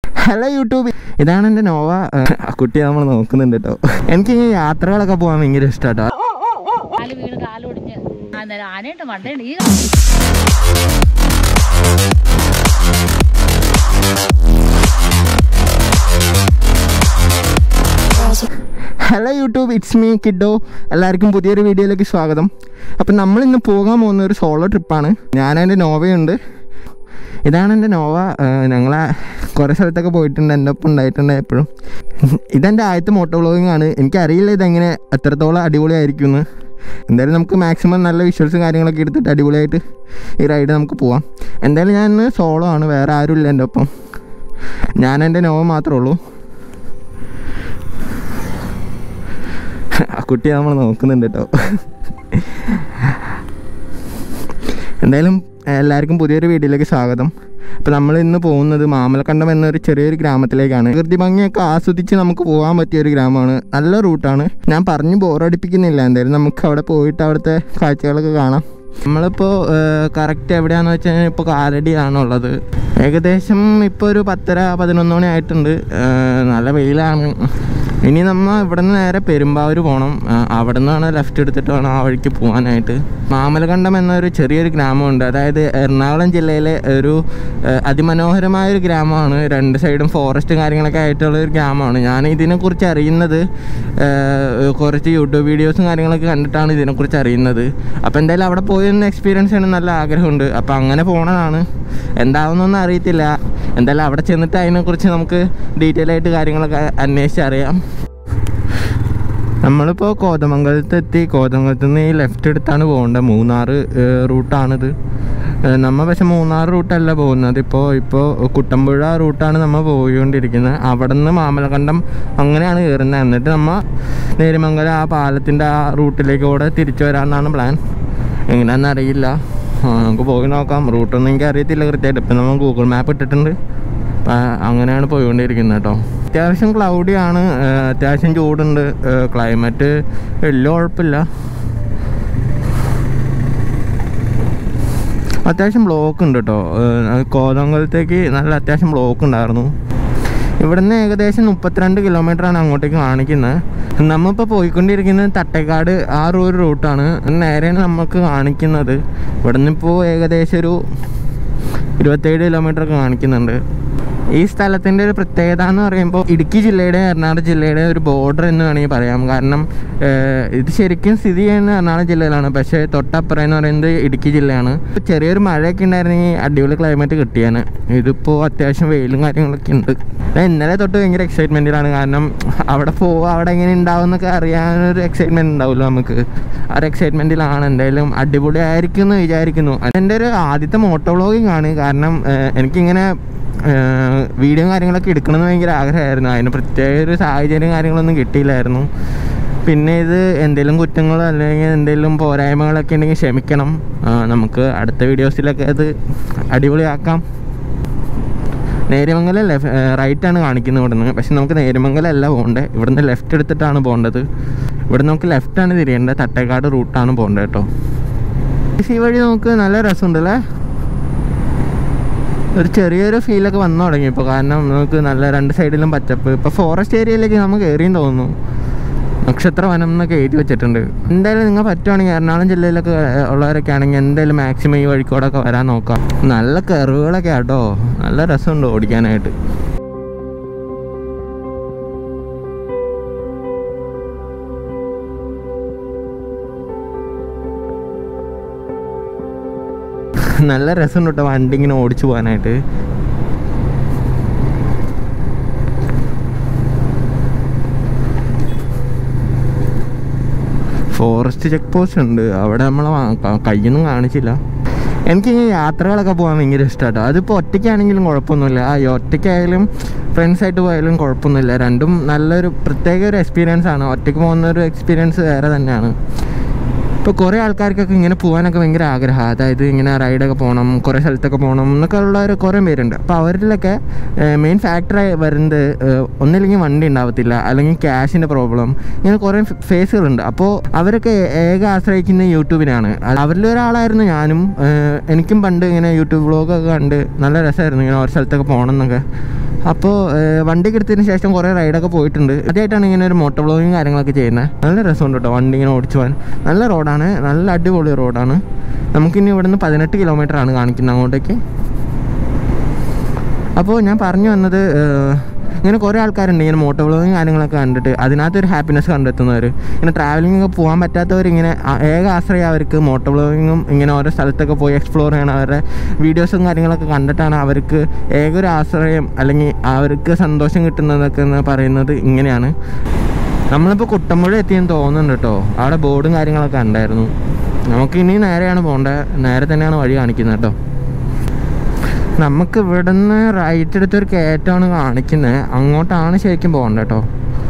Hello YouTube ഇതാണ് എൻ്റെ Nova ഏഹ്, ആ കുട്ടി നമ്മൾ നോക്കുന്നുണ്ട് കേട്ടോ എനിക്ക് ഈ യാത്രകളൊക്കെ പോകാൻ ഭയങ്കര ഇഷ്ടം കേട്ടോ കാല് വീണ് കാലൊടിഞ്ഞ് അന്നേരം ആനയുണ്ട് മണ്ടയുണ്ട് ഈ hello YouTube it's me kiddo എല്ലാവർക്കും പുതിയൊരു വീഡിയോയിലേക്ക് സ്വാഗതം അപ്പം നമ്മൾ ഇന്ന് പോകാൻ പോകുന്ന ഒരു സോളോ ട്രിപ്പാണ് ഞാൻ എൻ്റെ നോവയുണ്ട് ഇതാണ് എൻ്റെ നോവ ഞങ്ങൾ കുറേ സ്ഥലത്തൊക്കെ പോയിട്ടുണ്ട് എൻ്റെ ഒപ്പം ഉണ്ടായിട്ടുണ്ട് എപ്പോഴും ഇതെൻ്റെ ആദ്യത്തെ മോട്ടോ വ്ളോഗിങ് ആണ് എനിക്കറിയില്ല ഇതെങ്ങനെ എത്രത്തോളം അടിപൊളിയായിരിക്കും എന്ന് എന്തായാലും നമുക്ക് മാക്സിമം നല്ല വിഷ്വൽസും കാര്യങ്ങളൊക്കെ എടുത്തിട്ട് അടിപൊളിയായിട്ട് ഈ റൈഡ് നമുക്ക് പോവാം എന്തായാലും ഞാൻ ഇന്ന് സോളോ ആണ് വേറെ ആരുമില്ല എൻ്റെ ഒപ്പം ഞാൻ എൻ്റെ നോവ മാത്രമേ ഉള്ളൂ ആ കുട്ടി നമ്മൾ നോക്കുന്നുണ്ട് കേട്ടോ എന്തായാലും എല്ലാവർക്കും പുതിയൊരു വീഡിയോയിലേക്ക് സ്വാഗതം അപ്പോൾ നമ്മൾ ഇന്ന് പോകുന്നത് മാമലക്കണ്ടം എന്നൊരു ചെറിയൊരു ഗ്രാമത്തിലേക്കാണ് പ്രകൃതി ഭംഗിയൊക്കെ ആസ്വദിച്ച് നമുക്ക് പോകാൻ പറ്റിയ ഒരു ഗ്രാമമാണ് നല്ല റൂട്ടാണ് ഞാൻ പറഞ്ഞു ബോറടിപ്പിക്കുന്നില്ല എന്തായാലും നമുക്ക് അവിടെ പോയിട്ട് അവിടുത്തെ കാഴ്ചകളൊക്കെ കാണാം നമ്മളിപ്പോൾ കറക്റ്റ് എവിടെയാണെന്ന് വെച്ച് കഴിഞ്ഞാൽ ഇപ്പോൾ കാലടിയാണുള്ളത് ഏകദേശം ഇപ്പോൾ ഒരു പത്തര പതിനൊന്ന് മണി ആയിട്ടുണ്ട് ഏഹ് നല്ല വെയിലാണ് ഇനി നമ്മൾ ഇവിടെ നിന്ന് നേരെ പെരുമ്പാവൂർ പോകണം അവിടെ നിന്നാണ് ലെഫ്റ്റ് എടുത്തിട്ട് വേണം ആ വഴിക്ക് പോകാനായിട്ട് മാമലകണ്ടം എന്നൊരു ചെറിയൊരു ഗ്രാമമുണ്ട് അതായത് എറണാകുളം ജില്ലയിലെ ഒരു ഏഹ്, അതിമനോഹരമായ ഒരു ഗ്രാമമാണ് രണ്ട് സൈഡും ഫോറസ്റ്റ് കാര്യങ്ങളൊക്കെ ആയിട്ടുള്ള ഒരു ഗ്രാമമാണ് ഞാൻ ഇതിനെക്കുറിച്ച് അറിയുന്നത് ഏഹ്, കുറച്ച് യൂട്യൂബ് വീഡിയോസും കാര്യങ്ങളൊക്കെ കണ്ടിട്ടാണ് ഇതിനെക്കുറിച്ച് അറിയുന്നത് അപ്പോൾ എന്തായാലും അവിടെ പോയി ഒന്ന് എക്സ്പീരിയൻസ് ചെയ്യണം നല്ല ആഗ്രഹമുണ്ട് അപ്പോൾ അങ്ങനെ പോകണതാണ് എന്താവുന്നൊന്നും അറിയത്തില്ല എന്തായാലും അവിടെ ചെന്നിട്ട് അതിനെക്കുറിച്ച് നമുക്ക് ഡീറ്റെയിൽ ആയിട്ട് കാര്യങ്ങളൊക്കെ അന്വേഷിച്ചറിയാം നമ്മളിപ്പോൾ കോതമംഗലത്ത് എത്തി കോതമംഗലത്ത് നിന്ന് ഈ ലെഫ്റ്റ് എടുത്താണ് പോകേണ്ടത് മൂന്നാർ റൂട്ടാണിത് ഏഹ് നമ്മ പക്ഷെ മൂന്നാർ റൂട്ടല്ല പോകുന്നത് ഇപ്പോൾ ഇപ്പോൾ കുട്ടമ്പുഴ റൂട്ടാണ് നമ്മൾ പോയിക്കൊണ്ടിരിക്കുന്നത് അവിടെ നിന്ന് മാമലകണ്ടം അങ്ങനെയാണ് കയറുന്നത് എന്നിട്ട് നമ്മ നേരിമംഗലം ആ പാലത്തിൻ്റെ ആ റൂട്ടിലേക്ക് കൂടെ തിരിച്ചു വരാമെന്നാണ് പ്ലാൻ എങ്ങനെയാണെന്ന് അറിയില്ല ആ, നമുക്ക് പോയി നോക്കാം റൂട്ടൊന്നും എനിക്ക് അറിയത്തില്ല കൃത്യമായിട്ട് ഇപ്പം നമ്മൾ ഗൂഗിൾ മാപ്പ് ഇട്ടിട്ടുണ്ട് അപ്പം അങ്ങനെയാണ് പോയിക്കൊണ്ടിരിക്കുന്നത് കേട്ടോ അത്യാവശ്യം ക്ലൗഡിയാണ് അത്യാവശ്യം ചൂടുണ്ട് ക്ലൈമറ്റ് വലിയ കുഴപ്പമില്ല അത്യാവശ്യം ബ്ലോക്ക് ഉണ്ട് കേട്ടോ കോതമംഗലത്തേക്ക് നല്ല അത്യാവശ്യം ബ്ലോക്ക് ഉണ്ടായിരുന്നു ഇവിടുന്ന് ഏകദേശം മുപ്പത്തിരണ്ട് കിലോമീറ്ററാണ് അങ്ങോട്ടേക്ക് കാണിക്കുന്നത് നമ്മളിപ്പോൾ പോയിക്കൊണ്ടിരിക്കുന്നത് തട്ടേക്കാട് ആ ഒരു റൂട്ടാണ് നേരെയാണ് നമുക്ക് കാണിക്കുന്നത് ഇവിടുന്ന് ഇപ്പോൾ ഏകദേശം ഒരു ഇരുപത്തേഴ് കിലോമീറ്റർ ഒക്കെ കാണിക്കുന്നുണ്ട് ഈ സ്ഥലത്തിൻ്റെ ഒരു പ്രത്യേകത എന്ന് പറയുമ്പോൾ ഇടുക്കി ജില്ലയുടെ എറണാകുളം ജില്ലയുടെ ഒരു ബോർഡർ എന്ന് വേണമെങ്കിൽ പറയാം കാരണം ഏഹ്, ഇത് ശരിക്കും സ്ഥിതി ചെയ്യുന്നത് എറണാകുളം ജില്ലയിലാണ് പക്ഷേ തൊട്ടപ്പുറം എന്ന് പറയുന്നത് ഇടുക്കി ജില്ലയാണ് ചെറിയൊരു മഴയൊക്കെ ഉണ്ടായിരുന്നെങ്കിൽ അടിപൊളി ക്ലൈമറ്റ് കിട്ടിയാണ് ഇതിപ്പോൾ അത്യാവശ്യം വെയിലും കാര്യങ്ങളൊക്കെ ഉണ്ട് ഞാൻ ഇന്നലെ തൊട്ട് ഭയങ്കര എക്സൈറ്റ്മെൻറ്റിലാണ് കാരണം അവിടെ പോവുക അവിടെ എങ്ങനെ ഉണ്ടാവും എന്നൊക്കെ അറിയാനൊരു എക്സൈറ്റ്മെൻറ്റ് ഉണ്ടാവുമല്ലോ നമുക്ക് ആ ഒരു എക്സൈറ്റ്മെൻറ്റിലാണ് എന്തായാലും അടിപൊളിയായിരിക്കും എന്ന് വിചാരിക്കുന്നു എൻ്റെ ഒരു ആദ്യത്തെ മോട്ടോ വ്ളോഗിങ് ആണ് കാരണം ഏഹ്, എനിക്കിങ്ങനെ വീഡിയോ കാര്യങ്ങളൊക്കെ എടുക്കണമെന്ന് ഭയങ്കര ആഗ്രഹമായിരുന്നു അതിന് പ്രത്യേക ഒരു സാഹചര്യം കാര്യങ്ങളൊന്നും കിട്ടിയില്ലായിരുന്നു പിന്നെ ഇത് എന്തെങ്കിലും കുറ്റങ്ങളോ അല്ലെങ്കിൽ എന്തെങ്കിലും പോരായ്മകളൊക്കെ ഉണ്ടെങ്കിൽ ക്ഷമിക്കണം ആ, നമുക്ക് അടുത്ത വീഡിയോസിലൊക്കെ അത് അടിപൊളിയാക്കാം നേര്യമംഗലം ലെഫ് റൈറ്റാണ് കാണിക്കുന്നത് ഇവിടുന്ന് പക്ഷെ നമുക്ക് നേര്യമംഗലം അല്ല പോകേണ്ടത് ഇവിടുന്ന് ലെഫ്റ്റ് എടുത്തിട്ടാണ് പോകേണ്ടത് ഇവിടെ നമുക്ക് ലെഫ്റ്റാണ് തിരിയേണ്ടത് തട്ടേക്കാട് റൂട്ടാണ് പോകേണ്ടത് കേട്ടോ ഈ വഴി നമുക്ക് നല്ല രസമുണ്ടല്ലേ ഒരു ചെറിയൊരു ഫീലൊക്കെ വന്നു തുടങ്ങി ഇപ്പോൾ കാരണം നമുക്ക് നല്ല രണ്ട് സൈഡിലും പച്ചപ്പ് ഇപ്പോൾ ഫോറസ്റ്റ് ഏരിയയിലേക്ക് നമുക്ക് കയറിയും തോന്നുന്നു നക്ഷത്ര വനം എന്നൊക്കെ എഴുതി വെച്ചിട്ടുണ്ട് എന്തായാലും നിങ്ങൾ പറ്റുവാണെങ്കിൽ എറണാകുളം ജില്ലയിലൊക്കെ ഏഹ്, ഉള്ളവരൊക്കെ ആണെങ്കിൽ എന്തായാലും മാക്സിമം ഈ വഴിക്കൂടൊക്കെ വരാൻ നോക്കാം നല്ല കെറുകളൊക്കെ ആട്ടോ നല്ല രസമുണ്ട് ഓടിക്കാനായിട്ട് നല്ല രസമുണ്ട് കേട്ടോ വണ്ടി ഇങ്ങനെ ഓടിച്ചു പോകാനായിട്ട് ഫോറസ്റ്റ് ചെക്ക് പോസ്റ്റ് ഉണ്ട് അവിടെ നമ്മളെ കയ്യൊന്നും കാണിച്ചില്ല എനിക്ക് ഈ യാത്രകളൊക്കെ പോകാൻ ഭയങ്കര ഇഷ്ടമാട്ടോ അതിപ്പോൾ ഒറ്റയ്ക്കാണെങ്കിലും കുഴപ്പമൊന്നുമില്ല ആ ഈ ഒറ്റയ്ക്കായാലും ഫ്രണ്ട്സായിട്ട് പോയാലും കുഴപ്പമൊന്നുമില്ല രണ്ടും നല്ലൊരു പ്രത്യേക ഒരു എക്സ്പീരിയൻസ് ആണ് ഒറ്റയ്ക്ക് പോകുന്ന ഒരു എക്സ്പീരിയൻസ് വേറെ തന്നെയാണ് ഇപ്പോൾ കുറേ ആൾക്കാർക്കൊക്കെ ഇങ്ങനെ പോകാനൊക്കെ ഭയങ്കര ആഗ്രഹമാണ് അതായത് ഇങ്ങനെ റൈഡൊക്കെ പോകണം കുറേ സ്ഥലത്തൊക്കെ പോകണം എന്നൊക്കെ ഉള്ളവർ കുറേ പേരുണ്ട് അപ്പോൾ അവരിലൊക്കെ മെയിൻ ഫാക്ടറായി വരുന്നത് ഏഹ്, ഒന്നില്ലെങ്കിൽ വണ്ടി ഉണ്ടാവത്തില്ല അല്ലെങ്കിൽ ക്യാഷിൻ്റെ പ്രോബ്ലം ഇങ്ങനെ കുറേ ഫേസുകളുണ്ട് അപ്പോൾ അവരൊക്കെ ഏക ആശ്രയിക്കുന്ന യൂട്യൂബിനാണ് അത് അവരിൽ ഒരാളായിരുന്നു ഞാനും ഏഹ്, എനിക്കും പണ്ട് ഇങ്ങനെ യൂട്യൂബ് വ്ളോഗൊക്കെ കണ്ട് നല്ല രസമായിരുന്നു ഇങ്ങനെ ഓരോ സ്ഥലത്തൊക്കെ പോകണം എന്നൊക്കെ അപ്പോൾ വണ്ടി എടുത്തതിന് ശേഷം കുറേ റൈഡൊക്കെ പോയിട്ടുണ്ട് ആദ്യമായിട്ടാണ് ഇങ്ങനെ ഒരു മോട്ടോർ ബ്ലോഗിങ് കാര്യങ്ങളൊക്കെ ചെയ്യുന്നത് നല്ല രസമുണ്ട് കേട്ടോ വണ്ടി ഇങ്ങനെ ഓടിച്ചു പോകാൻ നല്ല റോഡാണ് നല്ല അടിപൊളി റോഡാണ് നമുക്കിനി ഇവിടുന്ന് പതിനെട്ട് കിലോമീറ്റർ ആണ് കാണിക്കുന്നത് അങ്ങോട്ടേക്ക് അപ്പോൾ ഞാൻ പറഞ്ഞു വന്നത് ഏഹ്, ഇങ്ങനെ കുറേ ആൾക്കാരുണ്ട് ഇങ്ങനെ മോട്ടോ വ്ളോഗിങ് കാര്യങ്ങളൊക്കെ കണ്ടിട്ട് അതിനകത്തൊരു ഹാപ്പിനെസ് കണ്ടെത്തുന്നവർ ഇങ്ങനെ ട്രാവലിംഗ് ഒക്കെ പോകാൻ പറ്റാത്തവർ ഇങ്ങനെ ആ- ഏക ആശ്രയം അവർക്ക് മോട്ടോ വ്ളോഗിങ്ങും ഇങ്ങനെ ഓരോ സ്ഥലത്തൊക്കെ പോയി എക്സ്പ്ലോർ ചെയ്യണം അവരുടെ വീഡിയോസും കാര്യങ്ങളൊക്കെ കണ്ടിട്ടാണ് അവർക്ക് ഏക ഒരു ആശ്രയം അല്ലെങ്കിൽ അവർക്ക് സന്തോഷം കിട്ടുന്നതൊക്കെ എന്ന് പറയുന്നത് ഇങ്ങനെയാണ് നമ്മളിപ്പോൾ കുട്ടമ്പുഴ എത്തിയെന്ന് തോന്നുന്നുണ്ട് കേട്ടോ അവിടെ ബോർഡും കാര്യങ്ങളൊക്കെ ഉണ്ടായിരുന്നു നമുക്ക് ഇനി നേരെയാണ് പോകേണ്ടത് നേരെ തന്നെയാണ് വഴി കാണിക്കുന്നത് കേട്ടോ നമുക്ക് ഇവിടുന്ന് റൈറ്റ് എടുത്തൊരു കയറ്റമാണ് കാണിക്കുന്നത് അങ്ങോട്ടാണ് ശരിക്കും പോകേണ്ടത് കേട്ടോ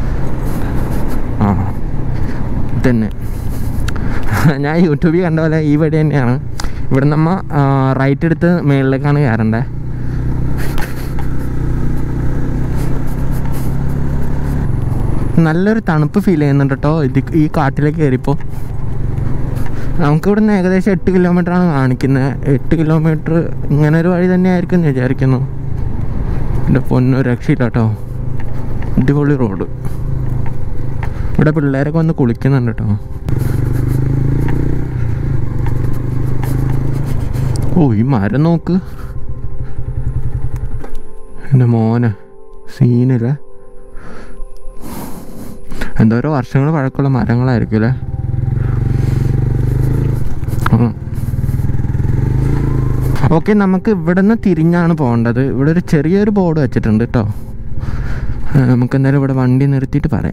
ആ തന്നെ ഞാൻ യൂട്യൂബിൽ കണ്ട പോലെ ഈ വഴി തന്നെയാണ് ഇവിടെ നമ്മ റൈറ്റ് എടുത്ത് മുകളിലേക്കാണ് കയറേണ്ടത് നല്ലൊരു തണുപ്പ് ഫീൽ ചെയ്യുന്നുണ്ട് കേട്ടോ ഇത് ഈ കാട്ടിലേക്ക് കയറിയപ്പോൾ നമുക്ക് ഇവിടുന്ന് ഏകദേശം എട്ട് കിലോമീറ്റർ ആണ് കാണിക്കുന്നത് എട്ട് കിലോമീറ്റർ ഇങ്ങനെ ഒരു വഴി തന്നെയായിരിക്കും എന്ന് വിചാരിക്കുന്നു എൻ്റെ പൊന്നു രക്ഷയില്ല കേട്ടോ അടിപൊളി റോഡ് ഇവിടെ പിള്ളേരൊക്കെ വന്ന് കുളിക്കുന്നുണ്ട് കേട്ടോ ഓ ഈ മരം നോക്ക് എൻ്റെ മോനെ സീനില്ല എന്തോരോ വർഷങ്ങൾ പഴക്കമുള്ള മരങ്ങളായിരിക്കും അല്ലേ ഓക്കെ നമുക്ക് ഇവിടെ നിന്ന് തിരിഞ്ഞാണ് പോകേണ്ടത് ഇവിടെ ഒരു ചെറിയൊരു ബോർഡ് വെച്ചിട്ടുണ്ട് കേട്ടോ നമുക്ക് എന്തായാലും ഇവിടെ വണ്ടി നിർത്തിയിട്ട് പറയാം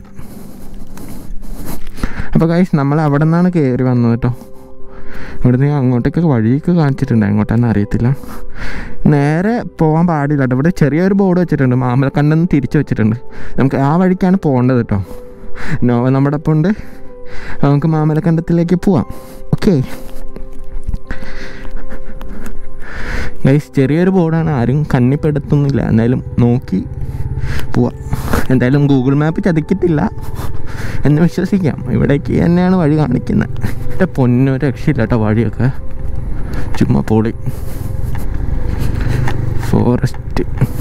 അപ്പോൾ ഗൈസ് നമ്മൾ അവിടെ നിന്നാണ് കയറി വന്നത് കേട്ടോ ഇവിടുന്ന് അങ്ങോട്ടേക്ക് വഴിയൊക്കെ കാണിച്ചിട്ടുണ്ട് എങ്ങോട്ടാന്ന് അറിയത്തില്ല നേരെ പോകാൻ പാടില്ല കേട്ടോ ഇവിടെ ചെറിയൊരു ബോർഡ് വെച്ചിട്ടുണ്ട് മാമലക്കണ്ടെന്ന് തിരിച്ചു വെച്ചിട്ടുണ്ട് നമുക്ക് ആ വഴിക്കാണ് പോകേണ്ടത് കേട്ടോ നോവ നമ്മുടെ ഒപ്പം ഉണ്ട് നമുക്ക് മാമലക്കണ്ടത്തിലേക്ക് പോവാം ഓക്കെ ഗൈസ് ചെറിയൊരു ബോർഡാണ് ആരും കണ്ണിപ്പെടുത്തുന്നില്ല എന്തായാലും നോക്കി പോവാം എന്തായാലും ഗൂഗിൾ മാപ്പ് ചതിക്കത്തില്ല എന്ന് വിശ്വസിക്കാം ഇവിടേക്ക് തന്നെയാണ് വഴി കാണിക്കുന്നത് എൻ്റെ പൊന്നു രക്ഷയില്ല കേട്ടോ വഴിയൊക്കെ ചുമ്മാ പൊളി ഫോറസ്റ്റ്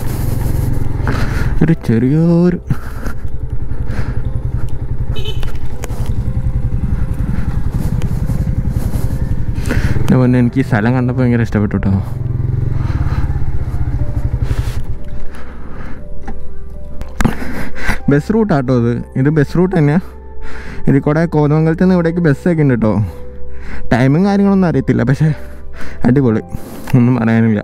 ഒരു ചെറിയൊരു എൻ്റെ പൊന്നെ എനിക്ക് ഈ സ്ഥലം കണ്ടപ്പോൾ ഭയങ്കര ഇഷ്ടപ്പെട്ടു കേട്ടോ ബസ് റൂട്ടാട്ടോ ഇത് ഇത് ബസ് റൂട്ട് തന്നെയാണ് ഇതിൽ കൂടെ കോതമംഗലത്ത് നിന്ന് ഇവിടേക്ക് ബസ്സൊക്കെ ഉണ്ട് കേട്ടോ ടൈമും കാര്യങ്ങളൊന്നും അറിയത്തില്ല പക്ഷേ അടിപൊളി ഒന്നും പറയാനില്ല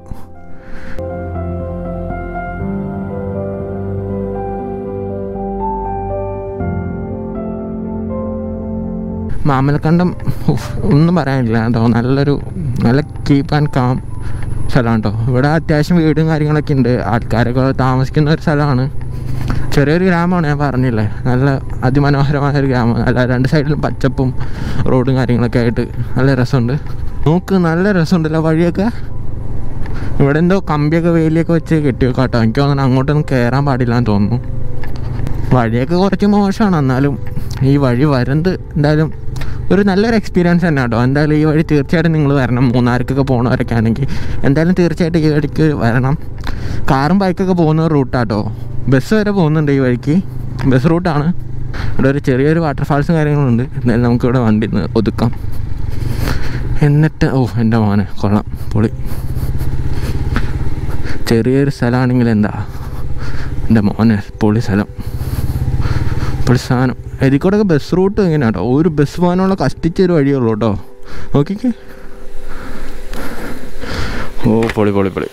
മാമലക്കണ്ടം ഉഫ്, ഒന്നും പറയാനില്ല കേട്ടോ നല്ലൊരു നല്ല കീപ്പ് ആൻഡ് കാം സ്ഥലമാണ് കേട്ടോ ഇവിടെ അത്യാവശ്യം വീടും കാര്യങ്ങളൊക്കെ ഉണ്ട് ആൾക്കാരൊക്കെ താമസിക്കുന്ന ഒരു സ്ഥലമാണ് ചെറിയൊരു ഗ്രാമമാണ് ഞാൻ പറഞ്ഞില്ലേ നല്ല അതിമനോഹരമായ ഒരു ഗ്രാമം നല്ല രണ്ട് സൈഡിലും പച്ചപ്പും റോഡും കാര്യങ്ങളൊക്കെ ആയിട്ട് നല്ല രസമുണ്ട് നോക്ക് നല്ല രസമുണ്ടല്ലോ വഴിയൊക്കെ ഇവിടെ എന്തോ കമ്പിയൊക്കെ വേലിയൊക്കെ വെച്ച് കെട്ടി വെക്കാം കേട്ടോ എനിക്ക് തോന്നുന്നു അങ്ങോട്ടൊന്നും കയറാൻ പാടില്ല എന്ന് തോന്നുന്നു വഴിയൊക്കെ കുറച്ച് മോശമാണ് എന്നാലും ഈ വഴി വരുന്നത് എന്തായാലും ഒരു നല്ലൊരു എക്സ്പീരിയൻസ് തന്നെ കേട്ടോ എന്തായാലും ഈ വഴി തീർച്ചയായിട്ടും നിങ്ങൾ വരണം മൂന്നാർക്കൊക്കെ പോകണവരൊക്കെ ആണെങ്കിൽ എന്തായാലും തീർച്ചയായിട്ടും ഈ വഴിക്ക് വരണം കാറും ബൈക്കൊക്കെ പോകുന്ന റൂട്ടാട്ടോ ബസ് വരെ പോകുന്നുണ്ട് ഈ വഴിക്ക് ബസ് റൂട്ടാണ് ഇവിടെ ഒരു ചെറിയൊരു വാട്ടർഫാൾസും കാര്യങ്ങളുണ്ട് എന്തായാലും നമുക്കിവിടെ വണ്ടി ഒന്ന് ഒതുക്കാം എന്നിട്ട് ഓ എൻ്റെ മോനെ കൊള്ളാം പൊളി ചെറിയൊരു സ്ഥലമാണെങ്കിൽ എന്താ എൻ്റെ മോനെ പൊളി സ്ഥലം പൊളി സാധനം ഇതിൽ കൂടെ ബസ് റൂട്ട് എങ്ങനെയാണ് കേട്ടോ ഒരു ബസ് പോകാനുള്ള കഷ്ടിച്ചൊരു വഴിയുള്ളൂ കേട്ടോ നോക്കിക്കേ ഓ പൊളി പൊളി പൊളി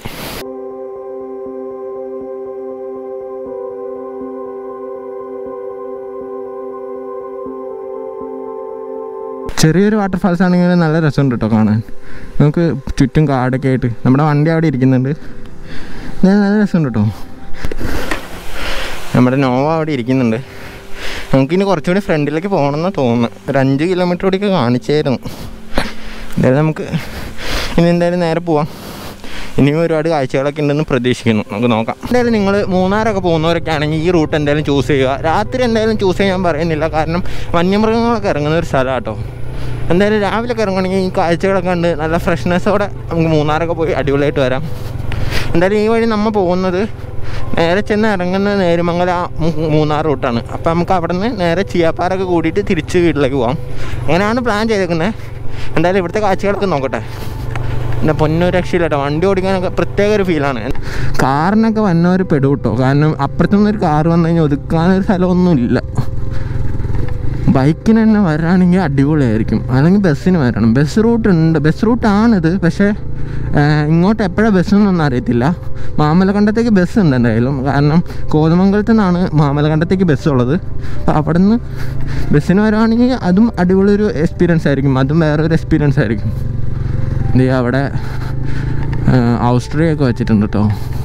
ചെറിയൊരു വാട്ടർഫാൾസ് ആണെങ്കിൽ നല്ല രസമുണ്ട് കേട്ടോ കാണാൻ നമുക്ക് ചുറ്റും കാടൊക്കെ ആയിട്ട് നമ്മുടെ വണ്ടി അവിടെ ഇരിക്കുന്നുണ്ട് ഇത് നല്ല രസമുണ്ട് കേട്ടോ നമ്മുടെ നോവ അവിടെ ഇരിക്കുന്നുണ്ട് നമുക്കിനി കുറച്ചുകൂടി ഫ്രണ്ടിലേക്ക് പോകണമെന്ന് തോന്നുന്നു ഒരു അഞ്ച് കിലോമീറ്റർ കൂടിയൊക്കെ കാണിച്ചായിരുന്നു എന്തായാലും നമുക്ക് ഇനി എന്തായാലും നേരെ പോവാം ഇനിയും ഒരുപാട് കാഴ്ചകളൊക്കെ ഉണ്ടെന്ന് പ്രതീക്ഷിക്കുന്നു നമുക്ക് നോക്കാം എന്തായാലും നിങ്ങൾ മൂന്നാറൊക്കെ പോകുന്നവരൊക്കെ ആണെങ്കിൽ ഈ റൂട്ട് എന്തായാലും ചൂസ് ചെയ്യുക രാത്രി എന്തായാലും ചൂസ് ചെയ്യാൻ പറയുന്നില്ല കാരണം വന്യമൃഗങ്ങളൊക്കെ ഇറങ്ങുന്ന ഒരു സ്ഥലമാണ് കേട്ടോ എന്തായാലും രാവിലെ ഒക്കെ ഇറങ്ങണമെങ്കിൽ ഈ കാഴ്ചകളൊക്കെ കണ്ട് നല്ല ഫ്രഷ്നെസ്സോടെ നമുക്ക് മൂന്നാറൊക്കെ പോയി അടിപൊളിയായിട്ട് വരാം എന്തായാലും ഈ വഴി നമ്മൾ പോകുന്നത് നേരെ ചെന്ന് ഇറങ്ങുന്നത് നേരുമംഗല മൂ- മൂന്നാർ റൂട്ടാണ് അപ്പോൾ നമുക്ക് അവിടെ നിന്ന് നേരെ ചിയാപ്പാറൊക്കെ കൂടിയിട്ട് തിരിച്ച് വീട്ടിലേക്ക് പോകാം അങ്ങനെയാണ് പ്ലാൻ ചെയ്തേക്കുന്നത് എന്തായാലും ഇവിടുത്തെ കാഴ്ചകളൊക്കെ നോക്കട്ടെ എൻ്റെ പൊന്നൊരു രക്ഷയില്ല വണ്ടി ഓടിക്കാനൊക്കെ പ്രത്യേക ഒരു ഫീലാണ് കാറിനൊക്കെ വന്നവർ പെടും കേട്ടോ കാരണം അപ്പുറത്തുനിന്ന് ഒരു കാറ് വന്നു കഴിഞ്ഞാൽ ഒതുക്കാനൊരു സ്ഥലമൊന്നുമില്ല ബൈക്കിന് തന്നെ വരാണെങ്കിൽ അടിപൊളിയായിരിക്കും അല്ലെങ്കിൽ ബസ്സിന് വരണം ബസ് റൂട്ട് ഉണ്ട് ബസ് റൂട്ടാണിത് പക്ഷേ ആ, ഇങ്ങോട്ട് എപ്പോഴാണ് ബസ് എന്നൊന്നും അറിയത്തില്ല മാമലകണ്ടത്തേക്ക് ബസ് ഉണ്ട് എന്തായാലും കാരണം കോതമംഗലത്തു നിന്നാണ് മാമലകണ്ടത്തേക്ക് ബസ് ഉള്ളത് അപ്പോൾ അവിടെ നിന്ന് ബസ്സിന് വരുവാണെങ്കിൽ അതും അടിപൊളി ഒരു എക്സ്പീരിയൻസ് ആയിരിക്കും അതും വേറൊരു എക്സ്പീരിയൻസ് ആയിരിക്കും ഇത് അവിടെ ഔസ്ട്രിയ ഒക്കെ വെച്ചിട്ടുണ്ട് കേട്ടോ